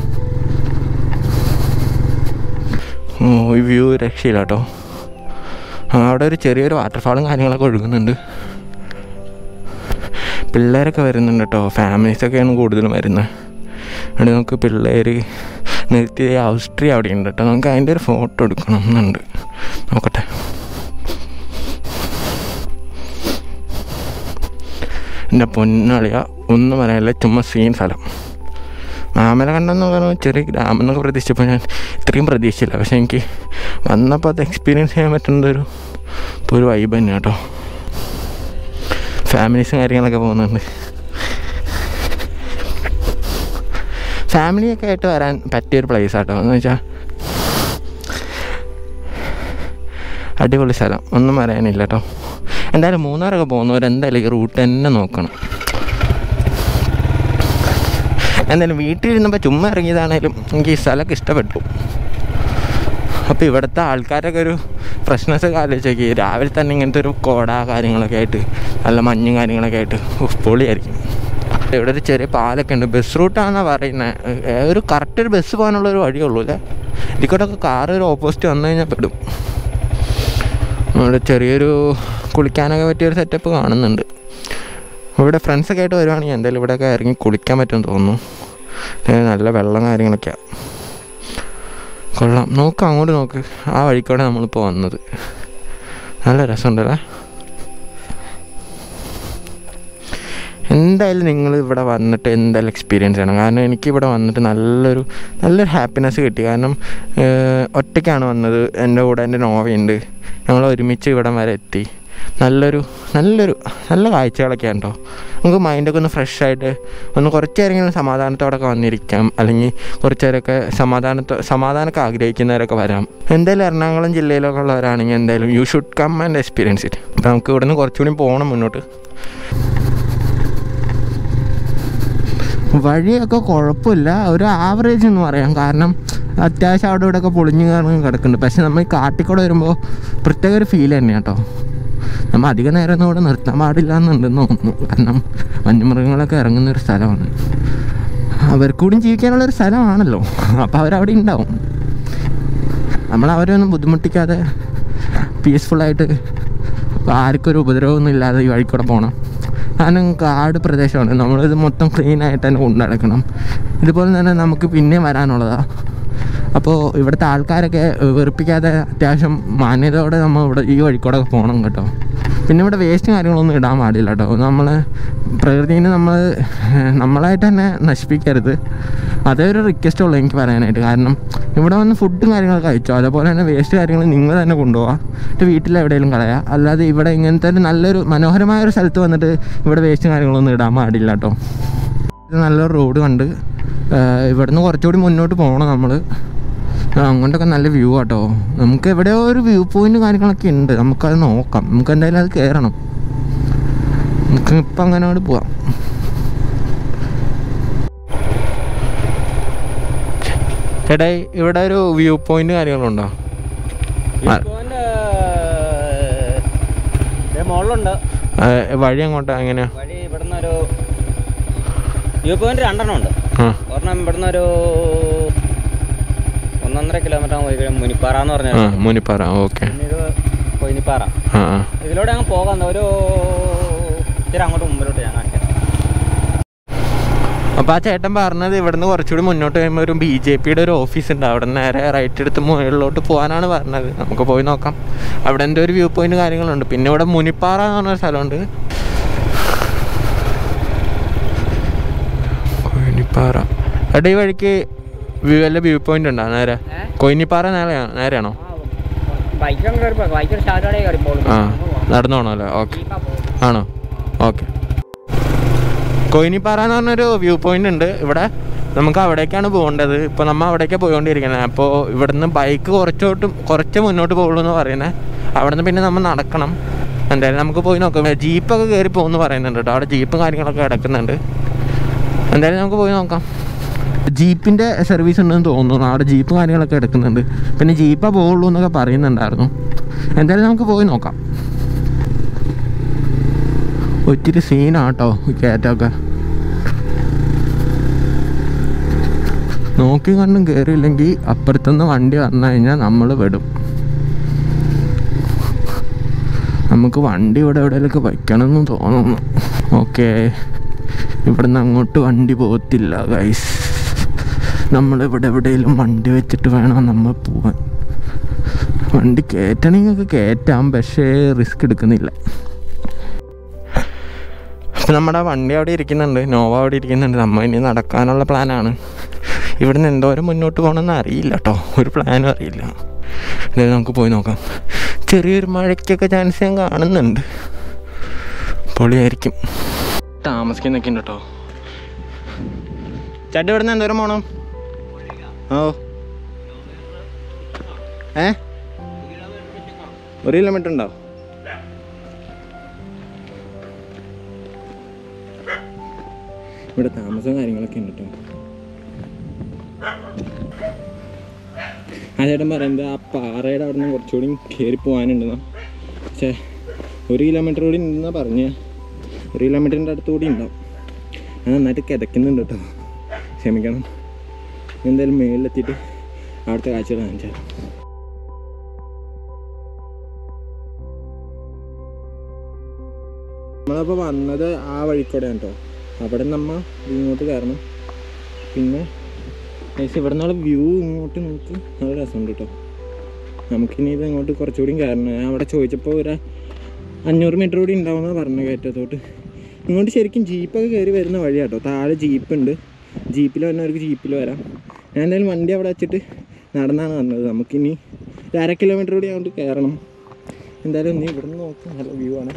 ഓ ഈ വ്യൂ രക്ഷയില്ല കേട്ടോ ആ, അവിടെ ഒരു ചെറിയൊരു വാട്ടർഫാളും കാര്യങ്ങളൊക്കെ ഒഴുകുന്നുണ്ട് പിള്ളേരൊക്കെ വരുന്നുണ്ട് കേട്ടോ ഫാമിലീസൊക്കെയാണ് കൂടുതലും വരുന്നത് അവിടെ നമുക്ക് പിള്ളേർ നിർത്തി ഓസ്ട്രിയ അവിടെ ഉണ്ട് കേട്ടോ നമുക്ക് അതിൻ്റെ ഒരു ഫോട്ടോ എടുക്കണം എന്നുണ്ട് നോക്കട്ടെ എൻ്റെ പൊന്നളിയ ഒന്നും പറയാനില്ല ചുമ്മാ സീൻ സ്ഥലം മാമലകണ്ടെന്ന് പറയുന്നത് ചെറിയ ഗ്രാമം എന്നൊക്കെ പ്രതീക്ഷിച്ചപ്പോൾ ഞാൻ ഇത്രയും പ്രതീക്ഷിച്ചില്ല പക്ഷേ എനിക്ക് വന്നപ്പോൾ അത് എക്സ്പീരിയൻസ് ചെയ്യാൻ പറ്റുന്ന ഒരു ഇപ്പോൾ ഒരു വൈബ് തന്നെ കേട്ടോ ഫാമിലീസും കാര്യങ്ങളൊക്കെ പോകുന്നുണ്ട് ഫാമിലിയൊക്കെ ആയിട്ട് വരാൻ പറ്റിയൊരു പ്ലേസ് ആട്ടോ എന്ന് വെച്ചാൽ അടിപൊളി സ്ഥലം ഒന്നും പറയാനില്ല കേട്ടോ എന്തായാലും മൂന്നാറൊക്കെ പോകുന്നവർ എന്തായാലും ഈ റൂട്ട് തന്നെ നോക്കണം എന്തായാലും വീട്ടിലിരുന്നപ്പോൾ ചുമ്മാ ഇറങ്ങിയതാണേലും എനിക്ക് ഈ സ്ഥലമൊക്കെ ഇഷ്ടപ്പെട്ടു അപ്പോൾ ഇവിടുത്തെ ആൾക്കാരൊക്കെ ഒരു ഫ്രഷ്നെസ് ഒക്കെ ആലോചിച്ച് നോക്കി രാവിലെ തന്നെ ഇങ്ങനത്തെ ഒരു കോട കാര്യങ്ങളൊക്കെ ആയിട്ട് നല്ല മഞ്ഞും കാര്യങ്ങളൊക്കെ ആയിട്ട് ഉഫ്, പൊളിയായിരിക്കും ഇവിടെ ഒരു ചെറിയ പാലൊക്കെ ഉണ്ട് ബസ് റൂട്ടാണെന്നാണ് പറയുന്നത് ഒരു കറക്റ്റ് ഒരു ബസ് പോകാനുള്ള ഒരു വഴിയുള്ളൂ അല്ലേ ഇതിക്കോട്ടൊക്കെ കാറ് ഒരു ഓപ്പോസിറ്റ് വന്നു കഴിഞ്ഞാൽ പെടും ഇവിടെ ചെറിയൊരു കുളിക്കാനൊക്കെ പറ്റിയൊരു സെറ്റപ്പ് കാണുന്നുണ്ട് ഇവിടെ ഫ്രണ്ട്സൊക്കെ ആയിട്ട് വരുവാണെങ്കിൽ എന്തായാലും ഇവിടെയൊക്കെ ഇറങ്ങി കുളിക്കാൻ പറ്റുമെന്ന് തോന്നുന്നു ഏ, നല്ല വെള്ളം കാര്യങ്ങളൊക്കെയാണ് കൊള്ളാം നോക്ക് അങ്ങോട്ട് നോക്ക് ആ വഴിക്കൂടെ നമ്മളിപ്പോൾ വന്നത് നല്ല രസമുണ്ടല്ലേ എന്തായാലും നിങ്ങൾ ഇവിടെ വന്നിട്ട് എന്തായാലും എക്സ്പീരിയൻസ് ചെയ്യണം കാരണം എനിക്ക് ഇവിടെ വന്നിട്ട് നല്ലൊരു നല്ലൊരു ഹാപ്പിനെസ് കിട്ടി കാരണം ഏഹ്, ഒറ്റയ്ക്കാണ് വന്നത് എൻ്റെ കൂടെ എൻ്റെ നോവയുണ്ട് ഞങ്ങൾ ഒരുമിച്ച് ഇവിടം വരെ എത്തി നല്ലൊരു നല്ലൊരു നല്ല കാഴ്ചകളൊക്കെ ഉണ്ടോ നമുക്ക് മൈൻഡൊക്കെ ഒന്ന് ഫ്രഷ് ആയിട്ട് ഒന്ന് കുറച്ച് നേരമെങ്കിലും സമാധാനത്തോടൊക്കെ വന്നിരിക്കാം അല്ലെങ്കിൽ കുറച്ച് നേരമൊക്കെ സമാധാനത്തോ സമാധാനമൊക്കെ ആഗ്രഹിക്കുന്നവരൊക്കെ വരാം എന്തായാലും എറണാകുളം ജില്ലയിലൊക്കെ ഉള്ളവരാണെങ്കിൽ എന്തായാലും you should come and experience it അപ്പോൾ നമുക്ക് ഇവിടെ നിന്ന് കുറച്ചുകൂടി പോകണം മുന്നോട്ട് വഴിയൊക്കെ കുഴപ്പമില്ല ഒരു ആവറേജ് എന്ന് പറയാം കാരണം അത്യാവശ്യം അവിടെ ഇവിടെ ഒക്കെ പൊളിഞ്ഞു കയറി കിടക്കുന്നുണ്ട് പക്ഷെ നമ്മൾ ഈ കാട്ടിക്കൂടെ വരുമ്പോൾ പ്രത്യേക ഒരു ഫീൽ തന്നെയാണ് കേട്ടോ നമ്മൾ അധിക നേരം ഒന്നും ഇവിടെ നിർത്താൻ പാടില്ല എന്നുണ്ടെന്ന് തോന്നുന്നു കാരണം വന്യമൃഗങ്ങളൊക്കെ ഇറങ്ങുന്ന ഒരു സ്ഥലമാണ് അവർക്കൂടും ജീവിക്കാനുള്ള ഒരു സ്ഥലമാണല്ലോ അപ്പോൾ അവരവിടെ ഉണ്ടാവും നമ്മൾ അവരെ ഒന്നും ബുദ്ധിമുട്ടിക്കാതെ പീസ്ഫുള്ളായിട്ട് ആർക്കും ഒരു ഉപദ്രവമൊന്നും ഇല്ലാതെ ഈ വഴിക്കൂടെ പോകണം കാരണം കാട് പ്രദേശമാണ് നമ്മളിത് മൊത്തം ക്ലീൻ ആയിട്ട് തന്നെ കൊണ്ടു നടക്കണം ഇതുപോലെ തന്നെ നമുക്ക് പിന്നെയും വരാനുള്ളതാണ് അപ്പോൾ ഇവിടുത്തെ ആൾക്കാരൊക്കെ വെറുപ്പിക്കാതെ അത്യാവശ്യം മാന്യതയോടെ നമ്മൾ ഇവിടെ ഈ വഴിക്കൂടെ പോകണം കേട്ടോ പിന്നെ ഇവിടെ വേസ്റ്റ് കാര്യങ്ങളൊന്നും ഇടാൻ പാടില്ല കേട്ടോ നമ്മൾ പ്രകൃതിനെ നമ്മൾ നമ്മളായിട്ട് തന്നെ നശിപ്പിക്കരുത് അതേ ഒരു റിക്വസ്റ്റ് ഉള്ളൂ എനിക്ക് പറയാനായിട്ട് കാരണം ഇവിടെ വന്ന് ഫുഡും കാര്യങ്ങളൊക്കെ കഴിച്ചോ അതേപോലെ തന്നെ വേസ്റ്റ് കാര്യങ്ങൾ നിങ്ങൾ തന്നെ കൊണ്ടുപോകാം എന്നിട്ട് വീട്ടിൽ എവിടെയെങ്കിലും കളയാം അല്ലാതെ ഇവിടെ ഇങ്ങനത്തെ ഒരു നല്ലൊരു മനോഹരമായ ഒരു സ്ഥലത്ത് വന്നിട്ട് ഇവിടെ വേസ്റ്റ് കാര്യങ്ങളൊന്നും ഇടാൻ പാടില്ല കേട്ടോ ഇത് നല്ലൊരു റോഡ് കണ്ട് ആഹ് ഇവിടുന്ന് കുറച്ചുകൂടി മുന്നോട്ട് പോകണം നമ്മൾ അങ്ങോട്ടൊക്കെ നല്ല വ്യൂ ആട്ടോ നമുക്ക് എവിടെയോ ഒരു വ്യൂ പോയിന്റ് കാര്യങ്ങളൊക്കെ ഉണ്ട് നമുക്കത് നോക്കാം നമുക്ക് എന്തായാലും അത് കയറണം നമുക്ക് ഇപ്പം അങ്ങനെ അങ്ങോട്ട് പോവാം ചേട്ടാ ഇവിടെ ഒരു വ്യൂ പോയിന്റ് കാര്യങ്ങളുണ്ടോ ആ. മുകളിലുണ്ട് ആ, വഴി അങ്ങോട്ടാ എങ്ങനെയാ വഴി ഇവിടുന്ന് ഒരു വ്യൂ പോയിന്റ് രണ്ടെണ്ണം ഉണ്ട് ആ ഒരെണ്ണം ഇവിടുന്ന് ഒരു ഒന്നൊന്നര കിലോമീറ്റർ പോയി കഴിയുമ്പോൾ മുനിപ്പാറ എന്ന് പറഞ്ഞ ആ മുനിപ്പാറ ഓക്കെ പിന്നെ ഇത് കൊയിനിപ്പാറ ആ ആ ഇതിലൂടെ അങ്ങ് പോകാൻ ഒരു ഇത്തിരി അങ്ങോട്ട് മുമ്പിലോട്ട് ഞാൻ കാണിക്കാം അപ്പോൾ ആ ചേട്ടൻ പറഞ്ഞത് ഇവിടുന്ന് കുറച്ചുകൂടി മുന്നോട്ട് കഴിയുമ്പോൾ ഒരു ബി ജെ പിയുടെ ഒരു ഓഫീസ് ഉണ്ട് അവിടെ നിന്ന് നേരെ റൈറ്റ് എടുത്ത് മുകളിലോട്ട് പോകാനാണ് പറഞ്ഞത് നമുക്ക് പോയി നോക്കാം അവിടെ എൻ്റെ ഒരു വ്യൂ പോയിന്റ് കാര്യങ്ങളുണ്ട് പിന്നെ ഇവിടെ മുനിപ്പാറ എന്ന് പറഞ്ഞൊരു സ്ഥലമുണ്ട് മുനിപ്പാറ എടാ ഈ വഴിക്ക് വ്യൂ വല്ല വ്യൂ പോയിന്റ് ഉണ്ടോ നേരെ ഏ? കൊയിനിപ്പാറ നേരെ നേരെയാണോ ബൈക്കിലും കയറിപ്പോ ബൈക്കിൽ സ്റ്റാർട്ടാണേ കയറിപ്പോളും ആ നടന്നു പോകണമല്ലോ ഓക്കെ ആണോ ഓക്കെ കൊയിനിപ്പാറ എന്ന് പറഞ്ഞൊരു വ്യൂ പോയിന്റ് ഉണ്ട് ഇവിടെ നമുക്ക് അവിടേക്കാണ് പോകേണ്ടത് ഇപ്പോൾ നമ്മൾ അവിടേക്കാണ് പോയിക്കൊണ്ടിരിക്കുന്നത് അപ്പോൾ ഇവിടുന്ന് ബൈക്ക് കുറച്ചോട്ട് കുറച്ച് മുന്നോട്ട് പോകുള്ളൂ എന്ന് പറയുന്നത് അവിടുന്ന് പിന്നെ നമ്മൾ നടക്കണം എന്തായാലും നമുക്ക് പോയി നോക്കാം ജീപ്പൊക്കെ കയറി പോകുമെന്ന് പറയുന്നുണ്ട് കേട്ടോ അവിടെ ജീപ്പും കാര്യങ്ങളൊക്കെ കിടക്കുന്നുണ്ട് എന്തായാലും നമുക്ക് പോയി നോക്കാം ജീപ്പിൻ്റെ സർവീസ് ഉണ്ടെന്ന് തോന്നുന്നു അവിടെ ജീപ്പ് കാര്യങ്ങളൊക്കെ എടുക്കുന്നുണ്ട് പിന്നെ ജീപ്പാ പോകുള്ളൂ എന്നൊക്കെ പറയുന്നുണ്ടായിരുന്നു എന്തായാലും നമുക്ക് പോയി നോക്കാം ഒത്തിരി സീനാട്ടോ ഈ കയറ്റമൊക്കെ നോക്കി കണ്ടും കയറിയില്ലെങ്കിൽ അപ്പുറത്തുനിന്ന് വണ്ടി വന്നു കഴിഞ്ഞാൽ നമ്മൾ വിടും നമുക്ക് വണ്ടി ഇവിടെ എവിടെയൊക്കെ വയ്ക്കണമെന്ന് തോന്നുന്നു ഓക്കെ ഇവിടുന്ന് അങ്ങോട്ട് വണ്ടി പോകത്തില്ല ഗൈസ് നമ്മളിവിടെ എവിടെയെങ്കിലും വണ്ടി വെച്ചിട്ട് വേണം നമ്മൾ പോവാൻ വണ്ടി കയറ്റണമെങ്കിൽ കയറ്റാം പക്ഷേ റിസ്ക് എടുക്കുന്നില്ല അപ്പം നമ്മുടെ വണ്ടി അവിടെ ഇരിക്കുന്നുണ്ട് നോവ അവിടെ ഇരിക്കുന്നുണ്ട് നമ്മൾ ഇനി നടക്കാനുള്ള പ്ലാനാണ് ഇവിടുന്ന് എന്തോരം മുന്നോട്ട് പോകണമെന്ന് അറിയില്ല കേട്ടോ ഒരു പ്ലാനും അറിയില്ല എന്തായാലും നമുക്ക് പോയി നോക്കാം ചെറിയൊരു മഴയ്ക്കൊക്കെ ചാൻസ് ഞാൻ കാണുന്നുണ്ട് പൊളിയായിരിക്കും താമസിക്കുന്നൊക്കെ ഉണ്ട് കേട്ടോ ചേട്ടൻ ഇവിടുന്ന് എന്തോരം പോകണം ഓ ഏ ഒരു കിലോമീറ്റർ ഉണ്ടോ ഇവിടെ താമസവും കാര്യങ്ങളൊക്കെ ഉണ്ട് കേട്ടോ ആ ചേട്ടൻ പറയുന്നത് ആ പാറയുടെ അവിടെ നിന്ന് കുറച്ചുകൂടി കയറി പോകാനുണ്ടെന്നാ പക്ഷേ ഒരു കിലോമീറ്റർ കൂടി ഉണ്ടെന്നാ പറഞ്ഞ് ഒരു കിലോമീറ്ററിൻ്റെ അടുത്ത് കൂടി ഉണ്ടാവും അത് നന്നായിട്ട് കിതക്കുന്നുണ്ട് കേട്ടോ ക്ഷമിക്കണം എന്തായാലും മേളിലെത്തിയിട്ട് അവിടുത്തെ കാഴ്ചകൾ കാണിച്ചാൽ നമ്മളപ്പോൾ വന്നത് ആ വഴിക്കൂടെയാണ് കേട്ടോ അവിടെ നമ്മൾ ഇങ്ങോട്ട് കയറണം പിന്നെ ഏകദേശം ഇവിടെ നിന്നുള്ള വ്യൂ ഇങ്ങോട്ട് നമുക്ക് നല്ല രസമുണ്ട് കേട്ടോ നമുക്കിനി ഇത് ഇങ്ങോട്ട് കുറച്ചുകൂടി കയറണം ഞാൻ അവിടെ ചോദിച്ചപ്പോൾ ഒരു അഞ്ഞൂറ് മീറ്റർ കൂടി ഉണ്ടാവുമെന്നാണ് പറഞ്ഞു കയറ്റത്തോട്ട് ഇങ്ങോട്ട് ശരിക്കും ജീപ്പൊക്കെ കയറി വരുന്ന വഴിയാട്ടോ താഴെ ജീപ്പ് ഉണ്ട് ജീപ്പിൽ വരുന്നവർക്ക് ജീപ്പിൽ വരാം ഞാൻ എന്തായാലും വണ്ടി അവിടെ വെച്ചിട്ട് നടന്നാണ് വന്നത് നമുക്കിനി ഒരു അര കിലോമീറ്റർ കൂടി അങ്ങോട്ട് കയറണം എന്തായാലും നീ ഇവിടെ നിന്ന് നോക്കാം നല്ല വ്യൂ ആണ്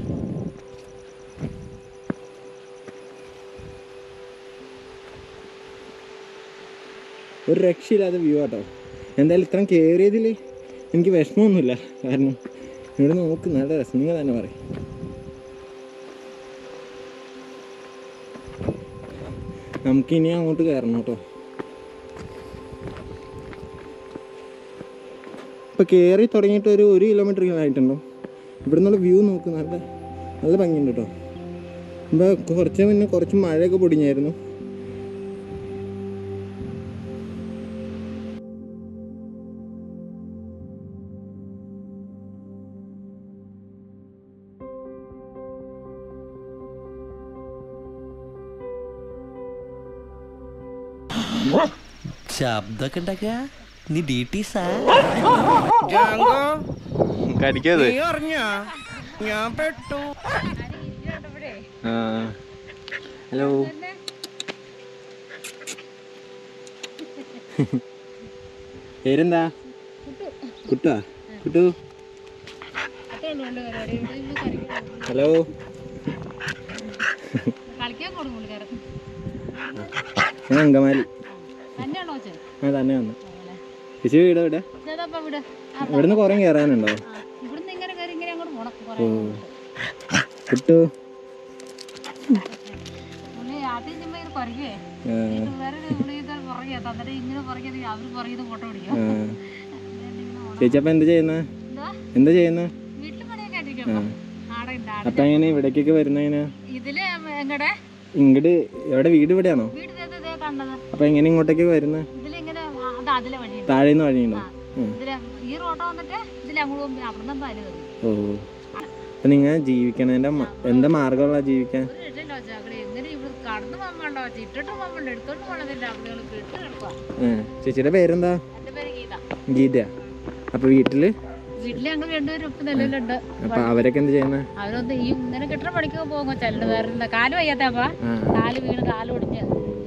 ഒരു രക്ഷയില്ലാത്ത വ്യൂ ആട്ടോ എന്തായാലും ഇത്രയും കയറിയതിൽ എനിക്ക് വിഷമമൊന്നുമില്ല കാരണം ഇവിടെ നോക്ക് നല്ല രസം നിങ്ങൾ തന്നെ പറയും നമുക്കിനി അങ്ങോട്ട് കയറണം കേട്ടോ ഇപ്പം കയറി തുടങ്ങിയിട്ട് ഒരു ഒരു കിലോമീറ്റർ ആയിട്ടുണ്ടോ ഇവിടെ നിന്നുള്ള വ്യൂ നോക്ക് നല്ല നല്ല ഭംഗിയുണ്ട് കേട്ടോ ഇപ്പോൾ കുറച്ച് മുന്നേ കുറച്ച് മഴയൊക്കെ പൊടിഞ്ഞായിരുന്നു ശബ്ദമൊക്കെ ഉണ്ടാക്കുക നീ ഡി ടി സാ കടിക്കത് ഞാൻ പെട്ടു ഹലോ പേരെന്താ കുട്ടാ കുട്ടു ഹലോ കളിക്കാൻ കൊടുക്കും പുള്ളിക്കാരൻ ഞാൻ അങ്കമാലി തന്നെയാണോ ചേ ആ തന്നെ വന്നു ചേച്ചി വീട് എവിടെ ചേട്ടാ വീട് ആ, ഇവിടുന്ന് കുറേ കയറാനുണ്ടോ ആ, ഇവിടുന്ന് ഇങ്ങനെ കയറി ഇങ്ങനെ അങ്ങോട്ട് പോണം ഓ കുറേ കുട്ടു പുള്ളി ആദ്യം ചുമ്മാ ഇത് പറിക്കേ ആ, ഇത് വേറെ പുള്ളി ഇത് പുറകെ തന്നിട്ട് ഇങ്ങനെ പുറകെ അവർ പുറകെ ഫോട്ടോ പിടിക്കും ആ. ചേച്ചി അപ്പം എന്താ ചെയ്യുന്നത് എന്താ എന്താ ചെയ്യുന്നത് വീട്ടിൽ പണിയൊക്കെ ആയിരിക്കും ആടെ ഉണ്ട് ആടെ അപ്പം എങ്ങനെ ഇവിടേക്കൊക്കെ വരുന്നതിന് ഇതില് എങ്ങടെ ഇങ്ങോട്ട് എവിടെ വീട് ഇവിടെയാണോ വീട് ദേ ദേ ദേ കണ്ടത് അപ്പം എങ്ങനെ ഇങ്ങോട്ടേക്ക് വരുന്നത് ഇതിലിങ്ങനെ ആ, അത് അതിലെ വഴിയുണ്ട് താഴെ നിന്ന് വഴിയുണ്ടോ ഉം. ഇതില് ഈ റോഡ് വന്നിട്ട് ഇതിൽ അങ്ങോട്ട് പോകും പിന്നെ അവിടെ നിന്ന് പാല് കയറി ഓ അപ്പം നിങ്ങൾ ജീവിക്കണതിൻ്റെ മ- എന്താ മാർഗമുള്ള ജീവിക്കാൻ ഒരു രക്ഷയില്ല ചാക്കളി എങ്ങനെ ഇവിടെ കടന്നു പോകണ്ടോ ഇട്ടിട്ട് പോകണ്ടോ എടുത്തോണ്ട് പോകണതില്ല അവിടെ കിട്ടു കിടക്കുക ഏ, ചേച്ചിയുടെ പേരെന്താ എൻ്റെ പേര് ഗീത ഗീത അപ്പോൾ വീട്ടിൽ വീട്ടിൽ ഞങ്ങൾ രണ്ടുപേരും ഇപ്പം നിലവിലുണ്ട് അപ്പം അവരൊക്കെ എന്ത് ചെയ്യുന്നത് അവരൊന്ന് ഈ ഇങ്ങനെ കെട്ടിട പണിക്കൊക്കെ പോകും ചെല്ലു വേറെ എന്താ കാല് വയ്യാത്തപ്പ ആ കാല് വീണ് കാല് ഒടിഞ്ഞ്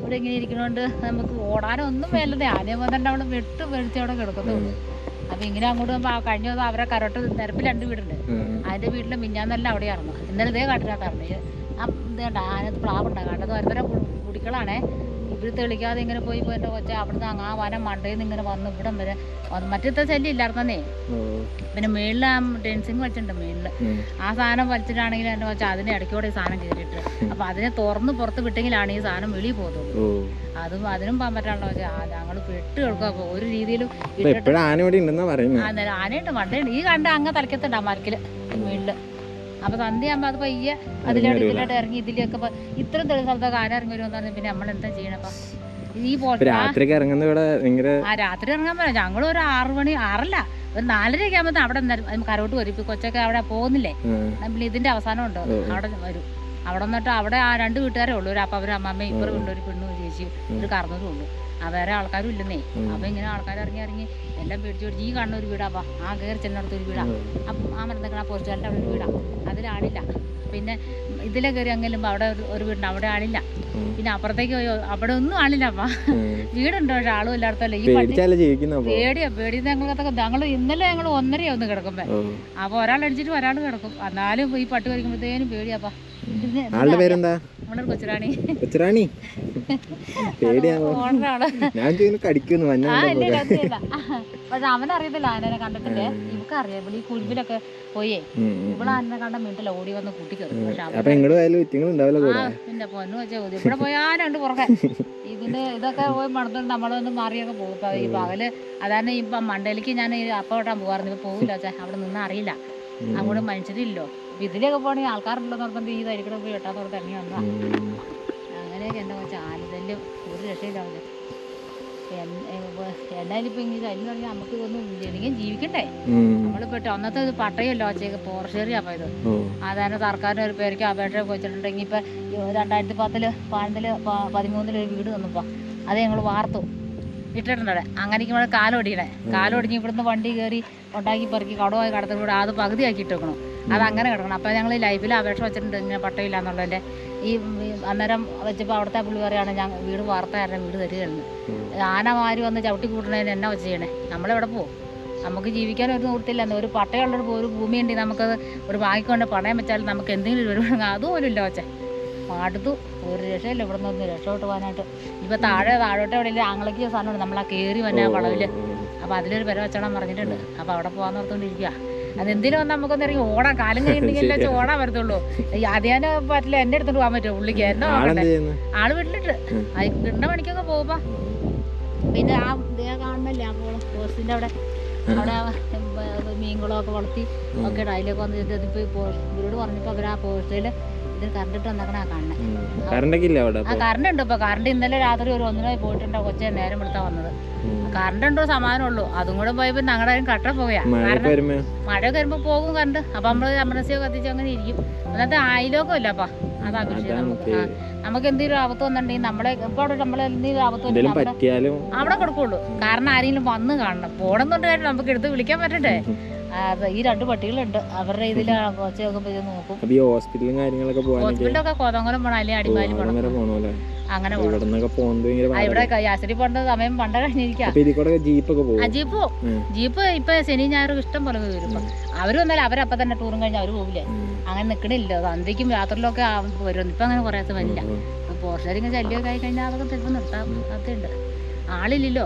ഇവിടെ ഇങ്ങനെ ഇരിക്കണോണ്ട് നമുക്ക് ഓടാനൊന്നും വേണ്ടത് ആനയെ വന്നിട്ട് അവിടെ വെട്ട് വെടിച്ച് അവിടെ കിടക്കുന്നുള്ളൂ അപ്പൊ ഇങ്ങനെ അങ്ങോട്ട് പോകുമ്പോ ആ കഴിഞ്ഞ ദിവസം അവരെ കരോട്ട് നിരപ്പിൽ രണ്ട് വീടുണ്ട് അതിന്റെ വീട്ടിൽ മിഞ്ഞാന്നെല്ലാം അവിടെ ഇറങ്ങും ഇന്നലെ ഇതേ കാട്ടിനകത്താണ് ആ ഇത് കണ്ട ആനത്ത് പ്ലാവുണ്ടാകും കണ്ടത് ഓരോരുത്തരെ കുടിക്കളാണേ ഇവർ തെളിക്കാതെ ഇങ്ങനെ പോയി പോയി എൻ്റെ കൊച്ച അവിടുന്ന് അങ്ങ് ആ വനം മണ്ടയിൽ നിന്ന് ഇങ്ങനെ വന്ന് ഇവിടം വരെ വന്ന് മറ്റത്തെ ശല്യം ഇല്ലായിരുന്നേ പിന്നെ മേളിൽ ആ ഡെൻസിങ് വെച്ചിട്ടുണ്ട് മേളിൽ ആ സാധനം വലിച്ചിട്ടാണെങ്കിൽ എൻ്റെ കൊച്ച അതിൻ്റെ ഇടയ്ക്കൂടെ ഈ സാധനം കയറിയിട്ട് അപ്പൊ അതിനെ തുറന്ന് പുറത്ത് വിട്ടെങ്കിലാണ് ഈ സാധനം വെളിയിൽ പോകുന്നത് അതും അതിനും പോകാൻ പറ്റാണ്ടോ ഞങ്ങൾ പെട്ട് കിടക്കുക അപ്പൊ ഒരു രീതിയിലും ഇട്ടിട്ട് എപ്പോഴും ആന ഇവിടെ ഉണ്ടെന്നാ പറയുന്നത് ആ നേരം ആനയുണ്ട് മണ്ടയുണ്ട് ഈ കണ്ട അങ്ങ് തലക്കത്തുണ്ട് ആ മരക്കില് മേളില് അപ്പൊ സന്ധ്യയാകുമ്പോ അത് പയ്യെ അതിലോട്ട് ഇതിലോട്ട് ഇറങ്ങി ഇതിലേക്ക് പ- ഇത്രയും തെളിവ് സ്ഥലത്തൊക്കെ ആന ഇറങ്ങി വരുമെന്ന് പറഞ്ഞാൽ പിന്നെ നമ്മൾ എന്താ ചെയ്യണപ്പ ഈ ഇപ്പൊ പോസ്റ്റ് രാത്രിക്ക് ഇറങ്ങുന്ന ഇവിടെ ഭയങ്കര ആ രാത്രി ഇറങ്ങാൻ പറ്റില്ല ഞങ്ങൾ ഒരു ആറു മണി ആറല്ല ഒരു നാലരയൊക്കെ ആകുമ്പോൾ അവിടെ നിന്നിട്ട് കരോട്ട് വരും ഇപ്പൊ കൊച്ചൊക്കെ അവിടെ പോകുന്നില്ലേ നമ്മൾ ഇതിന്റെ അവസാനം ഉണ്ട് അവിടെ വരും അവിടെ നിന്നിട്ട് അവിടെ ആ രണ്ട് വീട്ടുകാരേ ഉള്ളൂ ഒരു അപ്പവരും അമ്മമ്മയും ഇപ്പുറം ഉണ്ട് ഒരു പെണ്ണും ഒരു ചേച്ചിയും ഒരു കറന്നതും ഉള്ളൂ ആ വേറെ ആൾക്കാരും ഇല്ലെന്നേ അപ്പൊ ഇങ്ങനെ ആൾക്കാർ ഇറങ്ങി ഇറങ്ങി എല്ലാം പേടിച്ച് പേടിച്ച് ഈ കാണുന്ന ഒരു വീടാപ്പാ ആ കയറി ചെന്നിടത്ത് ഒരു വീടാ അപ്പം ആ മരുന്നേക്കണ ആ പോസ്റ്റുകാരുടെ അവിടെ ഒരു വീടാ അതിലാളില്ല പിന്നെ ഇതിലെ കയറി അങ്ങെല്ലുമ്പോൾ അവിടെ ഒരു- ഒരു വീടുണ്ട് അവിടെ ആളില്ല പിന്നെ അപ്പുറത്തേക്ക് പോയോ അവിടെ ഒന്നും ആളില്ലപ്പാ വീടുണ്ടോ പക്ഷെ ആളും ഇല്ലാത്തല്ലേ ഈ പട്ടി പേടിച്ചാലേ ജീവിക്കുന്ന അപ്പൊ പേടിയാ പേടി ഞങ്ങൾക്കൊക്കെ ഞങ്ങൾ ഇന്നലെ ഞങ്ങൾ ഒന്നരയാ ഒന്ന് കിടക്കുമ്പോ അപ്പൊ ഒരാൾ അടിച്ചിട്ട് ഒരാൾ കിടക്കും എന്നാലും ഈ പട്ടി വരിക്കുമ്പോഴത്തേനും പേടിയാപ്പാ ഇതിന് ആളുടെ പേരെന്താ നമ്മളൊരു കൊച്ചുറാണി കൊച്ചുറാണി പേടിയാവോ ഓണറാണ് ഞാൻ ചെയ്യുന്നു കടിക്കുന്നു മഞ്ഞ ആ ഇല്ല കത്തിയില്ല പക്ഷെ അവനറിയത്തില്ല ആനനെ കണ്ടിട്ടില്ലേ ഇവക്ക് അറിയാം ഇവിടെ ഈ കുഴിവിലൊക്കെ പോയേ ഇവിടെ ആനനെ കണ്ട മിണ്ടില്ല ഓടി വന്ന് കൂട്ടിക്കയറും പക്ഷെ അവൻ അപ്പൊ എങ്ങോട്ട് പോയാലും വിറ്റിങ്ങൾ ഉണ്ടാവില്ല ആ കൂടെ പിന്നെ പൊന്നു വെച്ചാൽ മതി ഇവിടെ പോയി ആനുണ്ട് പുറകെ ഇതിന്റെ ഇതൊക്കെ പോയി മണത്തോണ്ട് നമ്മളൊന്ന് മാറിയൊക്കെ പോകും ഇപ്പൊ ഈ പകല് അതാണ് ഇപ്പൊ മണ്ടയിലേക്ക് ഞാൻ അപ്പം ഓട്ടാൻ പോകാറുണ്ട് ഇപ്പൊ പോകില്ല വെച്ചാൽ അവിടെ നിന്ന് അറിയില്ല അങ്ങോട്ട് മനുഷ്യരില്ലോ അപ്പൊ ഇതിലൊക്കെ പോകണമെങ്കിൽ ആൾക്കാരുണ്ടോ നിർബന്ധം ഈ തരിക്കടെ പോയി വെട്ടാൻ തുറത്ത് ഇറങ്ങി വന്നതാ അങ്ങനെയൊക്കെ എന്നെ വെച്ചാൽ ആനശല്യം ഒരു രക്ഷയില്ല അവര് എന്നാലും ഇപ്പൊ ഇങ്ങനെ ശല്യം പറഞ്ഞാൽ നമുക്ക് ഒന്നും ജനിക്കും ജീവിക്കണ്ടേ നമ്മളിപ്പോ അന്നത്തെ ഇത് പട്ടയമല്ലോ വെച്ചേക്ക് പോർഷേറിയാ പോയത് അതാണ് സർക്കാരിന് ഒരു പേർക്ക് അപേക്ഷ വെച്ചിട്ടുണ്ടെങ്കിൽ ഇപ്പം രണ്ടായിരത്തി പത്തില് പതിനൊന്നില് പ- പതിമൂന്നില് ഒരു വീട് തന്നപ്പോൾ അത് ഞങ്ങൾ വാർത്തു ഇട്ടിട്ടുണ്ട് അവിടെ അങ്ങനെ ഇവിടെ കാലൊടിയണേ കാലൊടിഞ്ഞ് ഇവിടുന്ന് വണ്ടി കയറി ഉണ്ടാക്കി പെറുക്കി കടമായി കടത്തിലൂടെ അത് പകുതിയാക്കി ഇട്ടേക്കണം അത് അങ്ങനെ കിടക്കണം അപ്പോൾ ഞങ്ങൾ ലൈഫിൽ അപേക്ഷ വെച്ചിട്ടുണ്ട് ഇങ്ങനെ പട്ടയില്ല എന്നുള്ളതിൻ്റെ ഈ ഈ അന്നേരം വെച്ചപ്പോൾ അവിടുത്തെ പുള്ളി പറയാണ് ഞാൻ വീട് വാർത്ത കാരണം വീട് തരികയായിരുന്നു ആനമാര് വന്ന് ചവിട്ടി കൂട്ടണതിന് എന്നാ വെച്ച് ചെയ്യണേ നമ്മളെവിടെ പോകും നമുക്ക് ജീവിക്കാൻ ഒരു നിവൃത്തില്ല ഒരു പട്ടയുള്ളൊരു ഒരു ഭൂമിയുണ്ടെങ്കിൽ നമുക്കത് ഒരു വാങ്ങിക്കൊണ്ട് പണയം വെച്ചാൽ നമുക്ക് എന്തെങ്കിലും ഒരു അതുപോലും ഇല്ല വെച്ചേ അടുത്തു ഒരു രക്ഷയില്ല ഇവിടെ നിന്ന് രക്ഷോട്ട് പോകാനായിട്ട് ഇപ്പൊ താഴെ താഴോട്ട് എവിടെ ആങ്ങളയ്ക്ക് സാധനമുണ്ട് നമ്മളാ കയറി വന്നെ ആ വളവില് അപ്പൊ അതിലൊരു പെര വെച്ചോളാൻ പറഞ്ഞിട്ടുണ്ട് അപ്പൊ അവിടെ പോകാൻ നിർത്തോണ്ടിരിക്കുക അത് എന്തിനും വന്ന് നമുക്കൊന്ന് ഇറങ്ങി ഓടാൻ കാലം കഴിയുന്നെങ്കിൽ ഓടാൻ വരത്തുള്ളൂ ഈ ആദ്യം പറ്റില്ല എന്റെ അടുത്തോട്ട് പോകാൻ പറ്റുമോ പുള്ളിക്ക് എന്നെ ആളെന്ത് നോക്കണ്ടേ ചെയ്യുന്നു ആള് വീട്ടിലിട്ട് അത് കിട്ടുന്ന പണിക്കൊക്കെ പോകുമ്പോ പിന്നെ ആ ഇതേ കാണുന്നല്ലേ ആ പോസ്റ്റിന്റെ അവിടെ അവിടെ മീൻകുളമൊക്കെ വളർത്തി ഒക്കെ ഇട്ട് അതിലേക്ക് വന്ന് ഇതിപ്പോ ഇവരോട് പറഞ്ഞപ്പോ അവർ ആ പോസ്റ്റില് ഇത് കറണ്ടിട്ട് വന്നേക്കണ ആ കാണുന്നത് കറണ്ടൊക്കെ ഇല്ല അവിടെ ആ കറണ്ട് ഉണ്ട് ഇപ്പൊ കറണ്ട് ഇന്നലെ രാത്രി ഒരു ഒന്നിനായി പോയിട്ടുണ്ട് കൊച്ചെ നേരം എടുത്താ വന്നത് കറണ്ട് ഉണ്ടോ സമാധാനമുള്ളൂ അതും കൂടെ പോയപ്പോ ഞങ്ങളുടെ ആരും കട്ട പോയാ മഴയൊക്കെ കാരണം വരുമ്പോ മഴയൊക്കെ വരുമ്പോ പോകും കറണ്ട് അപ്പൊ നമ്മള് അമരസ്യൊക്കെ കത്തിച്ച് അങ്ങനെ ഇരിക്കും അന്നത്തെ ആയിലോകം ഇല്ലപ്പാ അതാ വിഷയം അതാണ് നമുക്ക് ആ, നമുക്ക് എന്തെങ്കിലും ആപത്ത് വന്നിട്ടുണ്ടെങ്കിൽ നമ്മളെ ഇപ്പൊ അവിടെ നമ്മളെ എന്തെങ്കിലും ആപത്ത് എന്തെങ്കിലും വന്നിട്ടുണ്ടെങ്കിൽ പറ്റിയാലും അവിടെ കൊടുക്കുള്ളൂ കാരണം ആരെങ്കിലും വന്ന് കാണണം പോണെന്നുണ്ട് കാര്യം നമുക്ക് എടുത്ത് വിളിക്കാൻ പറ്റണ്ടേ ആ, അത് ഈ രണ്ട് പട്ടികളുണ്ട് അവരുടെ ഇതിൽ കൊച്ചു നോക്കുമ്പോൾ ഇത് നോക്കും അപ്പൊ ഈ ഹോസ്പിറ്റലും കാര്യങ്ങളൊക്കെ പോകാനൊക്കെ ഹോസ്പിറ്റലൊക്കെ കോതങ്കലം പോകണം അല്ലെങ്കിൽ അടിമാലി അവിടെ പോകണം വരെ പോണല്ലേ അങ്ങനെ അപ്പൊ പോകണം ഇവിടെ നിന്നൊക്കെ പോകുന്നത് ഭയങ്കര ആ, ഇവിടെ യാസരി പോകേണ്ട സമയം പണ്ട കഴിഞ്ഞിരിക്കാം അപ്പൊ ഇതിൽ കൂടെ ജീപ്പൊക്കെ ആ പോകും ജീപ്പ് പോവും. ഉം. ജീപ്പ് ഇപ്പൊ ശനി ഞായറും ഇഷ്ടം പോലെ വരും ഇപ്പൊ അവര് വന്നാൽ അവരപ്പം തന്നെ ടൂറും കഴിഞ്ഞ് അവര് പോകില്ലേ അങ്ങനെ നിക്കണില്ല സന്ധ്യക്കും രാത്രിയിലൊക്കെ ആ വരും ഇപ്പൊ അങ്ങനെ കുറേ ദിവസം വരില്ല പോർഷറിങ് ശല്യമൊക്കെ ആയി കഴിഞ്ഞാൽ അതൊക്കെ ചിലപ്പോൾ നിർത്താം അതുണ്ട് ആളില്ലല്ലോ